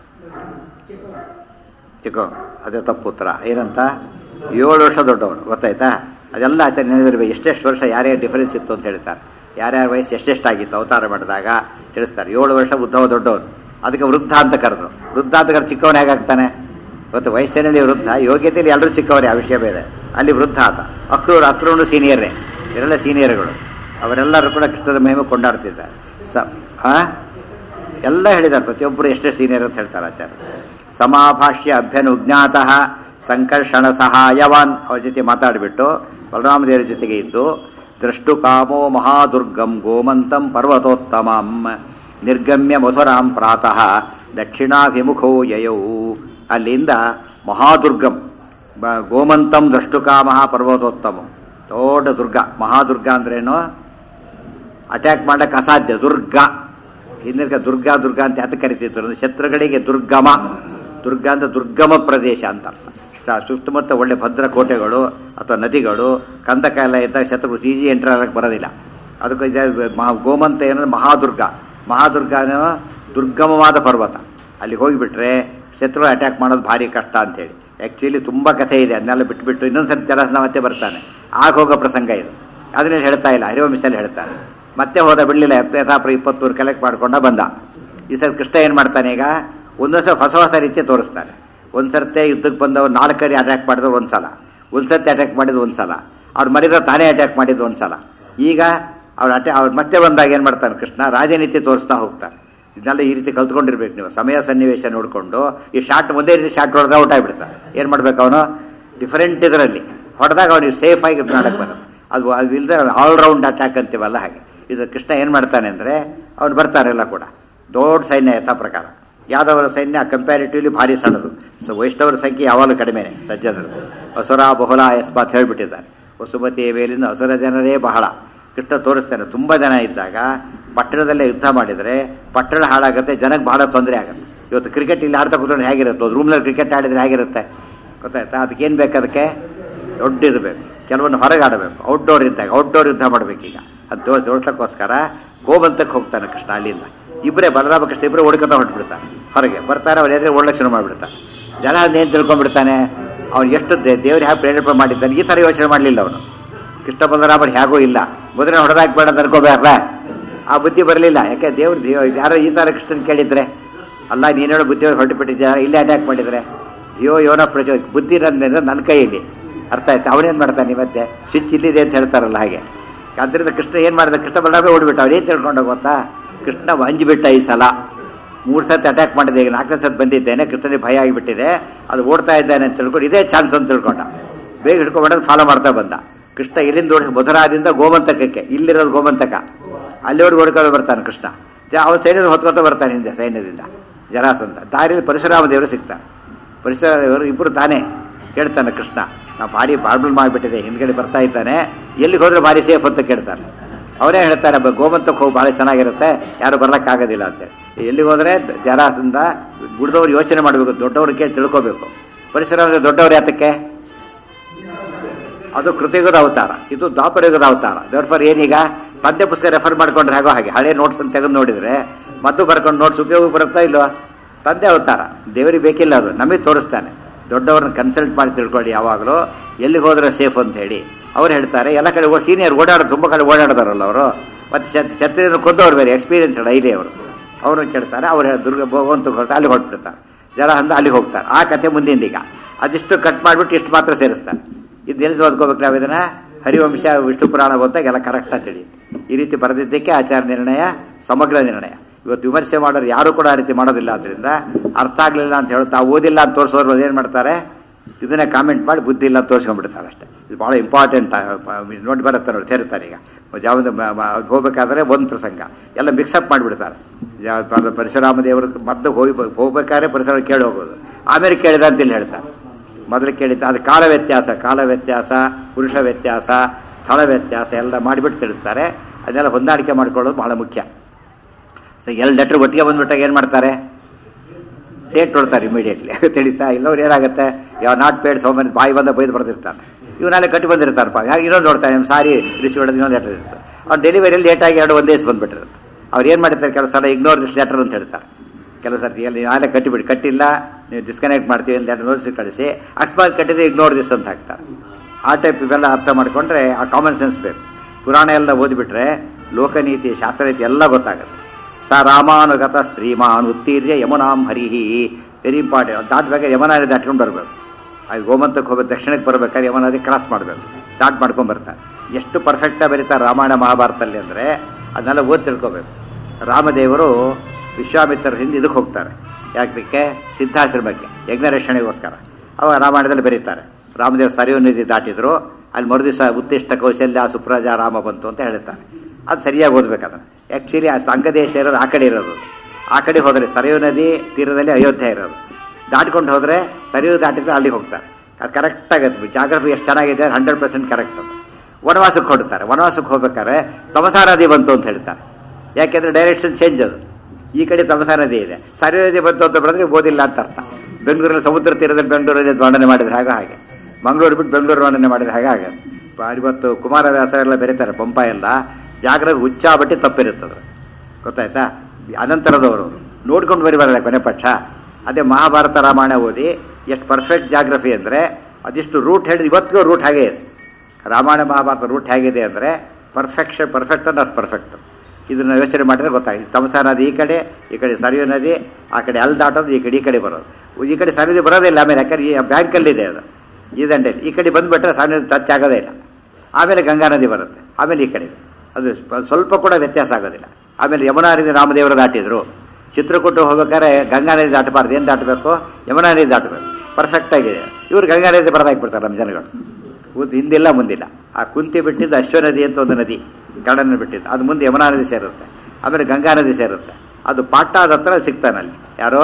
S1: ಚಿಕ್ಕ ಅದೇ ತಪ್ಪುತ್ರ ಏನಂತ ಏಳು ವರ್ಷ ದೊಡ್ಡವನು ಗೊತ್ತಾಯ್ತಾ ಅದೆಲ್ಲ ಆಚಾರ್ಯ ನೆನೆದಿರ್ಬೇಕು ಎಷ್ಟೆಷ್ಟು ವರ್ಷ ಯಾರ್ಯಾರು ಡಿಫರೆನ್ಸ್ ಇತ್ತು ಅಂತ ಹೇಳ್ತಾರೆ ಯಾರ್ಯಾರ ವಯಸ್ಸು ಎಷ್ಟೆಷ್ಟಾಗಿತ್ತು ಅವತಾರ ಮಾಡಿದಾಗ ತಿಳಿಸ್ತಾರೆ ಏಳು ವರ್ಷ ಉದ್ಧವ ದೊಡ್ಡವನು ಅದಕ್ಕೆ ವೃದ್ಧ ಅಂತ ಕರೆದ್ರು ವೃದ್ಧ ಅಂತ ಕರೆದು ಚಿಕ್ಕವನು ಹೇಗಾಗ್ತಾನೆ ಇವತ್ತು ವಯಸ್ಸಿನಲ್ಲಿ ವೃದ್ಧ ಯೋಗ್ಯತೆಯಲ್ಲಿ ಎಲ್ಲರೂ ಚಿಕ್ಕವರೇ ಆ ವಿಷಯ ಬೇರೆ ಅಲ್ಲಿ ವೃದ್ಧ ಆತ ಅಕ್ರೂರು ಅಕ್ರೂರು ಸೀನಿಯರೇ ಇವರೆಲ್ಲ ಸೀನಿಯರ್ಗಳು ಅವರೆಲ್ಲರೂ ಕೂಡ ಕೃಷ್ಣದ ಮಹಿಮೆ ಕೊಂಡಾಡ್ತಿದ್ದಾರೆ ಸ ಆ ಎಲ್ಲ ಹೇಳಿದ್ದಾರೆ ಪ್ರತಿಯೊಬ್ಬರು ಎಷ್ಟೇ ಸೀನಿಯರ್ ಅಂತ ಹೇಳ್ತಾರೆ ಆಚಾರ್ಯ ಸಮಾಭಾಷ್ಯ ಅಭ್ಯನುಜ್ಞಾತ ಸಂಕರ್ಷಣ ಸಹಾಯವಾನ್ ಅವ್ರ ಜೊತೆ ಮಾತಾಡಿಬಿಟ್ಟು ಬಲರಾಮದೇವರ ಜೊತೆಗೆ ಇದ್ದು ದೃಷ್ಟು ಕಾಮೋ ಮಹಾದುರ್ಗಂ ಗೋಮಂತಂ ಪರ್ವತೋತ್ತಮಂ ನಿರ್ಗಮ್ಯ ಮಧುರಾಂ ಪ್ರಾತಃ ದಕ್ಷಿಣಾಭಿಮುಖೋ ಯಯೌ ಅಲ್ಲಿಂದ ಮಹಾದುರ್ಗಂ ಬ- ಗೋಮಂತಂ ದೃಷ್ಟುಕಾಮಃ ಪರ್ವತೋತ್ತಮಂ ದೊಡ್ಡ ದುರ್ಗ ಮಹಾದುರ್ಗ ಅಂದ್ರೇನು ಅಟ್ಯಾಕ್ ಮಾಡಕ್ಕೆ ಅಸಾಧ್ಯ ದುರ್ಗ ಹಿಂದಿನ ದುರ್ಗ ದುರ್ಗ ಅಂತ ಯಾತ ಕರಿತಿದ್ರು ಅಂದ್ರೆ ಶತ್ರುಗಳಿಗೆ ದುರ್ಗಮ ದುರ್ಗ ಅಂತ ದುರ್ಗಮ ಪ್ರದೇಶ ಅಂತ ಅರ್ಥ. ಸ- ಸುತ್ತಮುತ್ತ ಒಳ್ಳೆ ಭದ್ರ ಕೋಟೆಗಳು ಅಥವಾ ನದಿಗಳು ಕಂದಕ ಎಲ್ಲ ಇದ್ದಾಗ ಶತ್ರು ಈಜಿ ಎಂಟರ್ ಆಗಕ್ಕೆ ಬರೋದಿಲ್ಲ ಅದಕ್ಕೆ ಇದು ಮಹಾ ಗೋಮಂತ ಏನಂದ್ರೆ ಮಹಾದುರ್ಗ ಮಹಾದುರ್ಗ ಅನ್ನೋ ದುರ್ಗಮವಾದ ಪರ್ವತ ಅಲ್ಲಿ ಹೋಗಿಬಿಟ್ರೆ ಶತ್ರು ಅಟ್ಯಾಕ್ ಮಾಡೋದು ಭಾರಿ ಕಷ್ಟ ಅಂತೇಳಿ ಆ್ಯಕ್ಚುಲಿ ತುಂಬ ಕಥೆ ಇದೆ ಅದನ್ನೆಲ್ಲ ಬಿಟ್ಬಿಟ್ಟು ಇನ್ನೊಂದ್ಸರಿ ಜಲಸ್ನ ಮತ್ತೆ ಬರ್ತಾನೆ ಆಗ ಹೋಗೋ ಪ್ರಸಂಗ ಇದು ಅದನ್ನೇ ಹೇಳ್ತಾ ಇಲ್ಲ ಹರಿವಂಶದಲ್ಲಿ ಹೇಳ್ತಾನೆ ಮತ್ತೆ ಹೋದ ಬಿಡಲಿಲ್ಲ ಯಥಾಪ್ರ ಇಪ್ಪತ್ತೂರು ಕಲೆಕ್ಟ್ ಮಾಡ್ಕೊಂಡ ಬಂದ ಈ ಸರ್ ಕೃಷ್ಣ ಏನು ಮಾಡ್ತಾನೆ ಈಗ ಒಂದೊಂದ್ಸಲ ಹೊಸ ಹೊಸ ರೀತಿ ತೋರಿಸ್ತಾನೆ ಒಂದ್ಸರ್ತೆ ಯುದ್ಧಕ್ಕೆ ಬಂದವ್ರು ನಾಲ್ಕರಿ ಅಟ್ಯಾಕ್ ಮಾಡಿದ್ರು ಒಂದ್ಸಲ ಒಂದ್ಸರ್ತಿ ಅಟ್ಯಾಕ್ ಮಾಡಿದ್ದು ಒಂದ್ಸಲ ಅವ್ರು ಮರಿದ ತಾನೇ ಅಟ್ಯಾಕ್ ಮಾಡಿದ್ದು ಒಂದ್ಸಲ ಈಗ ಅವ್ರು ಅಟ್ಯಾ ಅವ್ರು ಮತ್ತೆ ಬಂದಾಗ ಏನು ಮಾಡ್ತಾನೆ ಕೃಷ್ಣ ರಾಜನೀತಿ ತೋರಿಸ್ತಾ ಹೋಗ್ತಾನೆ ಇದನ್ನೆಲ್ಲ ಈ ರೀತಿ ಕಲ್ತ್ಕೊಂಡಿರ್ಬೇಕು ನೀವು ಸಮಯ ಸನ್ನಿವೇಶ ನೋಡಿಕೊಂಡು ಈ ಶಾಟ್ ಒಂದೇ ರೀತಿ ಶಾಟ್ ಹೊಡೆದ್ರೆ ಔಟ್ ಆಗಿಬಿಡ್ತಾನೆ ಏನು ಮಾಡ್ಬೇಕು ಅವನು ಡಿಫರೆಂಟ್ ಇದರಲ್ಲಿ ಹೊಡೆದಾಗ ಅವನಿಗೆ ಸೇಫ್ ಆಗಿ ಮಾಡಕ್ಕೆ ಬರುತ್ತೆ ಅದು ಅದು ಇಲ್ಲದೆ ಆಲ್ರೌಂಡ್ ಅಟ್ಯಾಕ್ ಅಂತೀವಲ್ಲ ಹಾಗೆ ಇದು ಕೃಷ್ಣ ಏನು ಮಾಡ್ತಾನೆ ಅಂದರೆ ಅವ್ನು ಬರ್ತಾರೆಲ್ಲ ಕೂಡ ದೊಡ್ಡ ಸೈನ್ಯ ಯಥಾ ಪ್ರಕಾರ ಯಾದವರ ಸೈನ್ಯ ಕಂಪ್ಯಾರಿಟಿವ್ಲಿ ಭಾರಿ ಸಣ್ಣದು ಸೊ ವೈಷ್ಣವರ ಸಂಖ್ಯೆ ಯಾವಾಗಲೂ ಕಡಿಮೆನೆ ಸಜ್ಜನರು ಅಸುರ ಬಹುಲ ಯಸ್ಮಾತ್ ಹೇಳಿಬಿಟ್ಟಿದ್ದಾರೆ ವಸುಮತಿಯ ಮೇಲಿನ ಅಸುರ ಜನರೇ ಬಹಳ ಕೃಷ್ಣ ತೋರಿಸ್ತಾನೆ ತುಂಬ ಜನ ಇದ್ದಾಗ ಪಟ್ಟಣದಲ್ಲೇ ಯುದ್ಧ ಮಾಡಿದರೆ ಪಟ್ಟಣ ಹಾಳಾಗುತ್ತೆ ಜನಕ್ಕೆ ಬಹಳ ತೊಂದರೆ ಆಗುತ್ತೆ ಇವತ್ತು ಕ್ರಿಕೆಟ್ ಇಲ್ಲಿ ಆಡ್ತಾ ಕೂತ್ಕೊಂಡು ಹೇಗಿರುತ್ತೆ ಒಂದು ರೂಮ್ನಲ್ಲಿ ಕ್ರಿಕೆಟ್ ಆಡಿದ್ರೆ ಹೇಗಿರುತ್ತೆ ಗೊತ್ತಾಯ್ತಾ ಅದಕ್ಕೆ ಏನು ಬೇಕು ಅದಕ್ಕೆ ದೊಡ್ಡ ಇದು ಬೇಕು ಕೆಲವೊಂದು ಹೊರಗೆ ಆಡಬೇಕು ಔಟ್ಡೋರ್ ಇದ್ದಾಗ ಔಟ್ಡೋರ್ ಯುದ್ಧ ಮಾಡಬೇಕೀಗ ಅದು ತೋರಿಸ್ ತೋರ್ಸಕ್ಕೋಸ್ಕರ ಗೋಬಂತಕ್ಕೆ ಹೋಗ್ತಾನೆ ಕೃಷ್ಣ ಅಲ್ಲಿಂದ ಇಬ್ಬರೇ ಬಲರಾಮ ಕೃಷ್ಣ ಇಬ್ಬರೇ ಹುಡುಕತಾ ಹೊರಟ್ಬಿಡ್ತಾನೆ ಹೊರಗೆ ಬರ್ತಾರೆ ಅವ್ರು ಎದುರು ಓಡ್ಲಕ್ಕೆ ಶುರು ಮಾಡಿಬಿಡ್ತಾನೆ ಜನ ಅದೇನು ತಿಳ್ಕೊಂಡ್ಬಿಡ್ತಾನೆ ಅವ್ನು ಎಷ್ಟು ದೇವ್ರು ಹ್ಯಾಗೆ ಪ್ರೇರೇಪಣೆ ಮಾಡಿದ್ದಾನೆ ಈ ಥರ ಯೋಚನೆ ಮಾಡಲಿಲ್ಲ ಅವನು ಕೃಷ್ಣ ಬಲರಾಮರು ಹೇಗೂ ಇಲ್ಲ ಮೊದಲೇ ಹೊಡೆದಾಕ್ಬೇಡ ಅಂತ ಅನ್ಕೋಬೇಕಲ್ಲ ಆ ಬುದ್ಧಿ ಬರಲಿಲ್ಲ ಯಾಕೆ ದೇವ್ರು ದೇವ್ ಯಾರೋ ಈ ಥರ ಕೃಷ್ಣನ್ ಕೇಳಿದ್ರೆ ಅಲ್ಲ ನೀನೇಳೋ ಬುದ್ಧಿ ಹೊರಟುಬಿಟ್ಟಿದ್ಯಾ ಇಲ್ಲೇ ಅಟ್ಯಾಕ್ ಮಾಡಿದರೆ ಅಯ್ಯೋ ಯೋನ ಪ್ರಚೋ ಬುದ್ಧಿ ನನ್ನ ನನ್ನ ಕೈಯಲ್ಲಿ ಅರ್ಥ ಆಯ್ತು ಅವನೇನು ಮಾಡ್ತಾನೆ ಮತ್ತೆ ಸ್ವಿಚ್ ಇಲ್ಲಿದೆ ಅಂತ ಹೇಳ್ತಾರಲ್ಲ ಹಾಗೆ ಅದರಿಂದ ಕೃಷ್ಣ ಏನು ಮಾಡಿದ ಕೃಷ್ಣ ಬಲರಾಮ ಓಡ್ಬಿಟ್ಟ ಅವ್ರು ಏನು ತಿಳ್ಕೊಂಡ ಗೊತ್ತಾ ಕೃಷ್ಣ ಅಂಜಿಬಿಟ್ಟ ಈ ಸಲ ಮೂರು ಸತಿ ಅಟ್ಯಾಕ್ ಮಾಡಿದೆ ಈಗ ನಾಲ್ಕನೇ ಸತಿ ಬಂದಿದ್ದೇನೆ ಕೃಷ್ಣನಿಗೆ ಭಯ ಆಗಿಬಿಟ್ಟಿದೆ ಅದು ಓಡ್ತಾ ಇದ್ದಾನೆ ಅಂತ ತಿಳ್ಕೊಂಡು ಇದೇ ಚಾನ್ಸ್ ಅಂತ ತಿಳ್ಕೊಂಡ ಬೇಗ ಹಿಡ್ಕೊಂಡ್ಬಿಡೋದು ಫಾಲೋ ಮಾಡ್ತಾ ಬಂದ ಕೃಷ್ಣ ಇಲ್ಲಿಂದ ಓಡಿಸಿ ಮಧುರಾದಿಂದ ಗೋಮಂತಕಕ್ಕೆ ಇಲ್ಲಿರೋದು ಗೋಮಂತಕ ಅಲ್ಲಿವರೆಗೂ ಓಡ್ಕೊಂಡು ಬರ್ತಾನೆ ಕೃಷ್ಣ ಜ- ಅವನ ಸೈನ್ಯದ ಹೊತ್ಕೊತ ಬರ್ತಾನೆ ಹಿಂದೆ ಸೈನ್ಯದಿಂದ ಜರಾಸಂತ ದಾರಿಯಲ್ಲಿ ಪರಶುರಾಮ ದೇವರು ಸಿಗ್ತಾನೆ ಪರಶುರಾಮ ದೇವರು ಇಬ್ಬರು ತಾನೇ ಕೇಳ್ತಾನೆ ಕೃಷ್ಣ ನಾವು ಭಾರಿ ಪ್ರಾಬ್ಲಮ್ ಆಗಿಬಿಟ್ಟಿದೆ ಹಿಂದ್ಗಡೆ ಬರ್ತಾ ಇದ್ದಾನೆ ಎಲ್ಲಿಗೆ ಹೋದ್ರೆ ಭಾರಿ ಸೇಫ್ ಅಂತ ಕೇಳ್ತಾನೆ ಅವರೇ ಹೇಳ್ತಾರೆ ಬ- ಗೋಮಂತಕ್ಕೆ ಹೋಗಿ ಭಾಳ ಚೆನ್ನಾಗಿರುತ್ತೆ ಯಾರು ಬರ್ಲಿಕ್ಕಾಗೋದಿಲ್ಲ ಅಂತೇಳಿ ಎಲ್ಲಿಗೆ ಹೋದರೆ ಜರಾಸಂದ ಗುಡ್ದವ್ರು ಯೋಚನೆ ಮಾಡಬೇಕು ದೊಡ್ಡವ್ರ ಕೇಳಿ ತಿಳ್ಕೋಬೇಕು ಪರಿಸರ ಅಂದರೆ ದೊಡ್ಡವ್ರು ಯಾತಕ್ಕೆ ಅದು ಕೃತಿಯುಗದ ಅವತಾರ ಇದು ದ್ವಾಪರಯುಗದ ಅವತಾರ ಫಾರ್ ಏನೀಗ ಪದ್ಯ ಪುಸ್ತಕ ರೆಫರ್ ಮಾಡ್ಕೊಂಡ್ರೆ ಹಾಗೋ ಹಾಗೆ ಹಳೆ ನೋಟ್ಸ್ ಅಂತ ತೆಗೆದು ನೋಡಿದ್ರೆ ಮತ್ತು ಬರ್ಕೊಂಡು ನೋಟ್ಸ್ ಉಪಯೋಗ ಬರುತ್ತಾ ಇಲ್ವಾ ತಂದೆ ಅವತಾರ ದೇವರಿಗೆ ಬೇಕಿಲ್ಲ ಅದು ನಮಗೆ ತೋರಿಸ್ತಾನೆ ದೊಡ್ಡವ್ರನ್ನ ಕನ್ಸಲ್ಟ್ ಮಾಡಿ ತಿಳ್ಕೊಳ್ಳಿ ಯಾವಾಗಲೂ ಎಲ್ಲಿಗೆ ಹೋದ್ರೆ ಸೇಫ್ ಅಂತ ಹೇಳಿ ಅವ್ರು ಹೇಳ್ತಾರೆ ಎಲ್ಲ ಕಡೆ ಸೀನಿಯರ್ ಓಡಾಡೋ ತುಂಬ ಕಡೆ ಓಡಾಡ್ತಾರಲ್ಲ ಅವರು ಮತ್ತು ಶತ್ ಶತ್ರಿಯನ್ನು ಕೊಂದವ್ರು ಬೇರೆ ಎಕ್ಸ್ಪೀರಿಯನ್ಸ್ ಡೈಲಿ ಅವರು ಅವ್ರನ್ನ ಕೇಳ್ತಾರೆ ಅವ್ರು ಹೇಳಿ ದುರ್ಗ ಭಗವಂತ ಹೊರತು ಅಲ್ಲಿ ಹೊರಟ್ಬಿಡ್ತಾರೆ ಜನ ಅಂದ ಅಲ್ಲಿಗೆ ಹೋಗ್ತಾರೆ ಆ ಕತೆ ಮುಂದಿಂದ ಈಗ ಅದಿಷ್ಟು ಕಟ್ ಮಾಡಿಬಿಟ್ಟು ಇಷ್ಟು ಮಾತ್ರ ಸೇರಿಸ್ತಾರೆ ಇದು ಎಲ್ಲಿ ಓದ್ಕೋಬೇಕು ನಾವು ಇದನ್ನ ಹರಿವಂಶ ವಿಷ್ಣು ಪುರಾಣ ಓದ್ದಾಗ ಎಲ್ಲ ಕರೆಕ್ಟಾಗಿ ತಿಳಿಯುತ್ತೆ ಈ ರೀತಿ ಬರೆದಿದ್ದಕ್ಕೆ ಆಚಾರ ನಿರ್ಣಯ ಸಮಗ್ರ ನಿರ್ಣಯ ಇವತ್ತು ವಿಮರ್ಶೆ ಮಾಡೋರು ಯಾರು ಕೂಡ ಆ ರೀತಿ ಮಾಡೋದಿಲ್ಲ ಆದ್ದರಿಂದ ಅರ್ಥ ಆಗಲಿಲ್ಲ ಅಂತ ಹೇಳುತ್ತಾ ಓದಿಲ್ಲ ಅಂತ ತೋರಿಸೋರು ಏನು ಮಾಡ್ತಾರೆ ಇದನ್ನೇ ಕಾಮೆಂಟ್ ಮಾಡಿ ಬುದ್ಧಿ ಇಲ್ಲ ಅಂತ ತೋರಿಸ್ಕೊಂಡ್ಬಿಡ್ತಾರೆ ಅಷ್ಟೇ ಇದು ಭಾಳ ಇಂಪಾರ್ಟೆಂಟ್ ನೋಡಿ ಬರುತ್ತೆ ನೋಡಿ ಸೇರ್ತಾರೆ ಈಗ ಯಾವುದು ಹೋಗ್ಬೇಕಾದ್ರೆ ಒಂದು ಪ್ರಸಂಗ ಎಲ್ಲ ಮಿಕ್ಸಪ್ ಮಾಡಿಬಿಡ್ತಾರೆ ಯಾವ- ಪ- ಪರಶುರಾಮ ದೇವರು ಮತ್ತೆ ಹೋಗಿ ಹೋಗ್ಬೇಕಾದ್ರೆ ಪರಿಸರ ಕೇಳಿ ಹೋಗೋದು ಆಮೇಲೆ ಕೇಳಿದ ಅಂತ ಇಲ್ಲಿ ಹೇಳ್ತಾರೆ ಮೊದಲು ಕೇಳಿದ್ದ ಅದು ಕಾಲ ವ್ಯತ್ಯಾಸ ಕಾಲ ವ್ಯತ್ಯಾಸ ಪುರುಷ ವ್ಯತ್ಯಾಸ ಸ್ಥಳ ವ್ಯತ್ಯಾಸ ಎಲ್ಲ ಮಾಡಿಬಿಟ್ಟು ತಿಳಿಸ್ತಾರೆ ಅದನ್ನೆಲ್ಲ ಹೊಂದಾಣಿಕೆ ಮಾಡ್ಕೊಳ್ಳೋದು ಬಹಳ ಮುಖ್ಯ ಸೊ ಎಲ್ಲ ಲೆಟ್ರ್ ಒಟ್ಟಿಗೆ ಬಂದ್ಬಿಟ್ಟಾಗ ಏನು ಮಾಡ್ತಾರೆ ಡೇಟ್ ಕೊಡ್ತಾರೆ ಇಮಿಡಿಯೇಟ್ಲಿ ತಿಳಿತಾ ಇಲ್ಲವ್ರು ಏನಾಗುತ್ತೆ ಯಾವ ನಾಟ್ ಪೇಡ್ ಸೋಮನ್ ಬಾಯಿ ಬಂದ ಬೈದು ಬರ್ದಿರ್ತಾನೆ ಇವನಾಲೆ ಕಟ್ಟಿ ಬಂದಿರ್ತಾರಪ್ಪ ಹಾಗೆ ಇನ್ನೊಂದು ನೋಡ್ತಾನೆ ನಿಮ್ಮ ಸಾರಿ ರಿಸೀವ್ ಹೊಡೆದು ಇನ್ನೊಂದು ಲೆಟರ್ ಇರ್ತದೆ ಅವ್ನು ಡೆಲಿವರಿಯಲ್ಲಿ ಲೇಟಾಗಿ ಎರಡು ಒಂದೇ ದಿವಸ ಬಂದ್ಬಿಟ್ಟಿರುತ್ತೆ ಅವ್ರು ಏನು ಮಾಡಿರ್ತಾರೆ ಕೆಲವು ಸಲ ಇಗ್ನೋರ್ ದಿಸ್ ಲೆಟರ್ ಅಂತ ಹೇಳ್ತಾರೆ ಕೆಲವು ಸರ್ತಿ ಎಲ್ಲಿ ನಾಳೆ ಕಟ್ಟಿಬಿಡಿ ಕಟ್ಟಿಲ್ಲ ನೀವು ಡಿಸ್ಕನೆಕ್ಟ್ ಮಾಡ್ತೀವಿ ಅಂತ ಲೆಟರ್ ನೋಟಿಸ್ ಕಳಿಸಿ ಅಕಸ್ಮಾತ್ ಕಟ್ಟಿದ್ರೆ ಇಗ್ನೋರ್ ದಿಸ್ ಅಂತ ಹಾಕ್ತಾರೆ ಆ ಟೈಪ್ ಇವೆಲ್ಲ ಅರ್ಥ ಮಾಡ್ಕೊಂಡ್ರೆ ಆ ಕಾಮನ್ ಸೆನ್ಸ್ ಬೇಕು ಪುರಾಣ ಎಲ್ಲ ಓದಿಬಿಟ್ರೆ ಲೋಕನೀತಿ ಶಾಸ್ತ್ರನೀತಿ ಎಲ್ಲ ಗೊತ್ತಾಗುತ್ತೆ ಸ ರಾಮಾನುಗತ ಶ್ರೀಮಾನ್ ಉತ್ತೀರ್ಯ ಯಮುನಾಂ ಹರಿಹಿ ವೆರಿ ಇಂಪಾರ್ಟೆಂಟ್ ದಾಟ್ಬೇಕಾದ್ರೆ ಯಮುನಾ ನದಿ ದಾಟ್ಕೊಂಡು ಬರಬೇಕು ಅದು ಗೋಮಂತಕ್ಕೆ ಹೋಗ್ಬೇಕು ದಕ್ಷಿಣಕ್ಕೆ ಬರ್ಬೇಕಾದ್ರೆ ಯಮುನಾ ನದಿ ಕ್ರಾಸ್ ಮಾಡಬೇಕು ದಾಟ್ ಮಾಡ್ಕೊಂಡು ಬರ್ತಾರೆ ಎಷ್ಟು ಪರ್ಫೆಕ್ಟಾಗಿ ಬರೀತಾರೆ ರಾಮಾಯಣ ಮಹಾಭಾರತದಲ್ಲಿ ಅಂದರೆ ಅದನ್ನೆಲ್ಲ ಓದಿ ತಿಳ್ಕೊಬೇಕು ರಾಮದೇವರು ವಿಶ್ವಾಮಿತ್ರರ ಹಿಂದೆ ಇದಕ್ಕೆ ಹೋಗ್ತಾರೆ ಯಾಕೆ ಸಿದ್ಧಾಶ್ರಮಕ್ಕೆ ಯಜ್ಞರಕ್ಷಣೆಗೋಸ್ಕರ ಅವಾಗ ರಾಮಾಯಣದಲ್ಲಿ ಬರೀತಾರೆ ರಾಮದೇವ್ ಸರಿಯು ನದಿ ದಾಟಿದ್ರು ಅಲ್ಲಿ ಮರುದಿವಸ ಉತ್ತಿಷ್ಟ ಕೌಶಲ್ಯ ಸುಪ್ರಜ ರಾಮ ಬಂತು ಅಂತ ಹೇಳ್ತಾರೆ ಅದು ಸರಿಯಾಗಿ ಓದ್ಬೇಕು ಅದನ್ನು ಆ್ಯಕ್ಚುಲಿ ಆ ಸಂಘದೇಶ ಇರೋದು ಆ ಕಡೆ ಇರೋದು ಆ ಕಡೆ ಹೋದರೆ ಸರಿಯು ನದಿ ತೀರದಲ್ಲಿ ಅಯೋಧ್ಯೆ ಇರೋದು ದಾಟ್ಕೊಂಡು ಹೋದರೆ ಸರಿಯು ದಾಟಿದ್ರೆ ಅಲ್ಲಿಗೆ ಹೋಗ್ತಾರೆ ಅದು ಕರೆಕ್ಟಾಗತ್ತೆ ಜಾಗ್ರಫಿ ಎಷ್ಟು ಚೆನ್ನಾಗಿದೆ ಹಂಡ್ರೆಡ್ ಪರ್ಸೆಂಟ್ ಕರೆಕ್ಟ್ ಅದು ವನವಾಸಕ್ಕೆ ಹೊಡ್ತಾರೆ ವನವಾಸಕ್ಕೆ ಹೋಗ್ಬೇಕಾದ್ರೆ ತಮಸಾ ನದಿ ಬಂತು ಅಂತ ಹೇಳ್ತಾರೆ ಯಾಕೆಂದ್ರೆ ಡೈರೆಕ್ಷನ್ ಚೇಂಜ್ ಅದು ಈ ಕಡೆ ತಮಸಾ ನದಿ ಇದೆ ಸರಿಯು ನದಿ ಬಂತು ಅಂತ ಬರೆದ್ರೆ ಓದಿಲ್ಲ ಅಂತ ಅರ್ಥ ಬೆಂಗಳೂರಲ್ಲಿ ಸಮುದ್ರ ತೀರದಲ್ಲಿ ಬೆಂಗಳೂರಲ್ಲಿ ವರ್ಣನೆ ಮಾಡಿದ್ರೆ ಹಾಗೆ ಹಾಗೆ ಮಂಗಳೂರು ಬಿಟ್ಟು ಬೆಂಗಳೂರು ವರ್ಣನೆ ಮಾಡಿದ್ರೆ ಹಾಗೆ ಹಾಗೆ ಬ- ಇವತ್ತು ಕುಮಾರವ್ಯಾಸ ಎಲ್ಲ ಬೆರೀತಾರೆ ಪಂಪ ಎಲ್ಲ ಜಾಗ್ರತೆ ಹುಚ್ಚಾಬಟ್ಟಿ ತಪ್ಪಿರುತ್ತದೆ ಗೊತ್ತಾಯ್ತಾ ಅನಂತರದವರು ನೋಡ್ಕೊಂಡು ಬರಿಬಾರಲ್ಲ ಕೊನೆ ಪಕ್ಷ ಅದೇ ಮಹಾಭಾರತ ರಾಮಾಯಣ ಓದಿ ಎಷ್ಟು ಪರ್ಫೆಕ್ಟ್ ಜಾಗ್ರಫಿ ಅಂದರೆ ಅದಿಷ್ಟು ರೂಟ್ ಹೇಳಿದ್ರೆ ಇವತ್ತಿಗೂ ರೂಟ್ ಹಾಗೇ ಇದೆ ರಾಮಾಯಣ ಮಹಾಭಾರತ ರೂಟ್ ಹೇಗಿದೆ ಅಂದರೆ ಪರ್ಫೆಕ್ಷನ್ ಪರ್ಫೆಕ್ಟ್ ಅಂದ್ರೆ ಅಷ್ಟು ಪರ್ಫೆಕ್ಟ್ ಇದನ್ನು ಯೋಚನೆ ಮಾಡಿದ್ರೆ ಗೊತ್ತಾಗಿದೆ ತಮಸಾ ನದಿ ಈ ಕಡೆ ಈ ಕಡೆ ಸರಿಯು ನದಿ ಆ ಕಡೆ ಅಲ್ಲಿ ದಾಟೋದು ಈ ಕಡೆ ಈ ಕಡೆ ಬರೋದು ಈ ಕಡೆ ಸರಿದು ಬರೋದಿಲ್ಲ ಆಮೇಲೆ ಯಾಕಂದ್ರೆ ಈ ಬ್ಯಾಂಕಲ್ಲಿದೆ ಅದು ಈ ದಂಡೆಯಲ್ಲಿ ಈ ಕಡೆ ಬಂದುಬಿಟ್ರೆ ಸಣ್ಣ ಟಚ್ ಆಗೋದೇ ಇಲ್ಲ ಆಮೇಲೆ ಗಂಗಾ ನದಿ ಬರುತ್ತೆ ಆಮೇಲೆ ಈ ಕಡೆ ಅದು ಸ್ಪ- ಸ್ವಲ್ಪ ಕೂಡ ವ್ಯತ್ಯಾಸ ಆಗೋದಿಲ್ಲ ಆಮೇಲೆ ಯಮುನಾ ನದಿ ರಾಮದೇವರು ದಾಟಿದ್ರು ಚಿತ್ರಕೂಟ ಹೋಗ್ಬೇಕಾದ್ರೆ ಗಂಗಾ ನದಿ ದಾಟಬಾರ್ದು ಏನು ದಾಟಬೇಕು ಯಮುನಾ ನದಿ ದಾಟಬೇಕು ಪರ್ಫೆಕ್ಟ್ ಆಗಿದೆ ಇವ್ರು ಗಂಗಾ ನದಿ ಬರದಾಕ್ಬಿಡ್ತಾರೆ ನಮ್ಮ ಜನಗಳು ಉದ್- ಹಿಂದಿಲ್ಲ ಮುಂದಿಲ್ಲ ಆ ಕುಂತಿ ಬಿಟ್ಟಿದ್ದು ಅಶ್ವ ನದಿ ಅಂತ ಒಂದು ನದಿ ಕಡನ್ನು ಬಿಟ್ಟಿದ್ದು ಅದು ಮುಂದೆ ಯಮುನಾ ನದಿ ಸೇರುತ್ತೆ ಆಮೇಲೆ ಗಂಗಾ ನದಿ ಸೇರುತ್ತೆ ಅದು ಪಾಟ್ನಾದ ಹತ್ರ ಸಿಗ್ತಾನಲ್ಲಿ ಯಾರೋ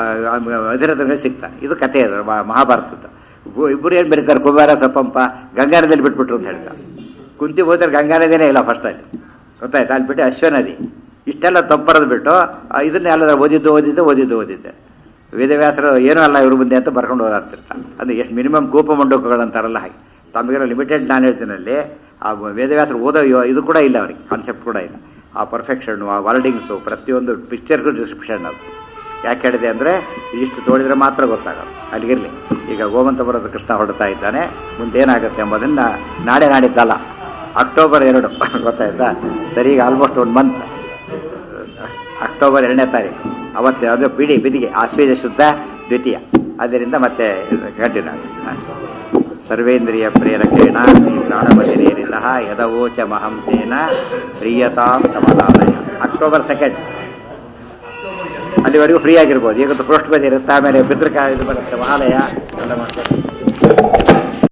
S1: ಅಧಿರಥ ಸಿಗ್ತಾನೆ ಇದು ಕಥೆ ಅದು ಮಹಾ- ಮಹಾಭಾರತದ್ದು ಗು- ಇಬ್ಬರು ಏನು ಬರೀತಾರೆ ಕುಮಾರ ಸಪಂಪ ಗಂಗಾ ನದಿಯಲ್ಲಿ ಬಿಟ್ಬಿಟ್ರು ಅಂತ ಹೇಳ್ತಾರೆ ಕುಂತಿ ಹೋದ್ರೆ ಗಂಗಾ ನದಿನೇ ಇಲ್ಲ ಫಸ್ಟಲ್ಲಿ ಗೊತ್ತಾಯ್ತಾ ಅಲ್ಲಿ ಬಿಟ್ಟು ಅಶ್ವ ನದಿ ಇಷ್ಟೆಲ್ಲ ತಪ್ಪರದು ಬಿಟ್ಟು ಆ, ಇದನ್ನೆಲ್ಲ ಓದಿದ್ದು ಓದಿದ್ದು ಓದಿದ್ದು ಓದಿದ್ದೆ ವೇದವ್ಯಾಸರು ಏನೂ ಅಲ್ಲ ಇವ್ರ ಮುಂದೆ ಅಂತ ಬರ್ಕೊಂಡು ಓದಾಡ್ತಿರ್ತಾರೆ ಅದು ಎಷ್ಟು ಮಿನಿಮಮ್ ಕೋಪ ಮಂಡೂಕಗಳಂತಾರಲ್ಲ ಹಾಗೆ ತಮಗಿರೋ ಲಿಮಿಟೆಡ್ ನಾಲೆಡ್ಜಿನಲ್ಲಿ ಆ ವೇದವ್ಯಾಸರು ಓದೋ ಯೋ- ಇದು ಕೂಡ ಇಲ್ಲ ಅವರಿಗೆ ಕಾನ್ಸೆಪ್ಟ್ ಕೂಡ ಇಲ್ಲ ಆ ಪರ್ಫೆಕ್ಷನ್ನು ಆ ವರ್ಡಿಂಗ್ಸು ಪ್ರತಿಯೊಂದು ಪಿಕ್ಚರ್ಗೂ ಡಿಸ್ಕ್ರಿಪ್ಷನ್ ಅದು ಯಾಕೆ ಹೇಳಿದೆ ಅಂದರೆ ಇಷ್ಟು ತೋಡಿದ್ರೆ ಮಾತ್ರ ಗೊತ್ತಾಗೋದು ಅಲ್ಲಿಗಿರಲಿ ಈಗ ಗೋಮಂತಪುರದ ಕೃಷ್ಣ ಹೊಡ್ತಾ ಇದ್ದಾನೆ ಮುಂದೆ ಏನಾಗುತ್ತೆ ಎಂಬುದನ್ನು ನಾಳೆ ನಾಡಿದ್ದಲ್ಲ ಅಕ್ಟೋಬರ್ ಎರಡು ಗೊತ್ತಾಯ್ತಾ ಸರಿ ಈಗ ಆಲ್ಮೋಸ್ಟ್ ಒಂದು ಮಂತ್ ಅಕ್ಟೋಬರ್ ಎರಡನೇ ತಾರೀಕು ಅವತ್ತು ಅದು ಬಿಡಿ ಬಿದಿಗೆ ಆಶ್ವೇಜ ಶುದ್ಧ ದ್ವಿತೀಯ ಅದರಿಂದ ಮತ್ತೆ ಕಂಟಿನ್ಯೂ ಆಗುತ್ತೆ ಸರ್ವೇಂದ್ರಿಯ ಪ್ರೇರಕೇಣ ಈ ಪ್ರಾಣಪತಿರೇರಿದ ಯದವೋಚ ಮಹಂತೇನ ಪ್ರಿಯತಾಂ ಕಮಲಾಲಯ ಅಕ್ಟೋಬರ್ ಸೆಕೆಂಡ್ ಅಲ್ಲಿವರೆಗೂ ಫ್ರೀ ಆಗಿರ್ಬೋದು ಈಗ ಪೋಸ್ಟ್ ಬಂದಿರುತ್ತೆ ಆಮೇಲೆ ಪಿತೃಕ ಇದು ಬರುತ್ತೆ ಮಹಾಲಯ ಎಲ್ಲ ಮಾಡ್ತಾರೆ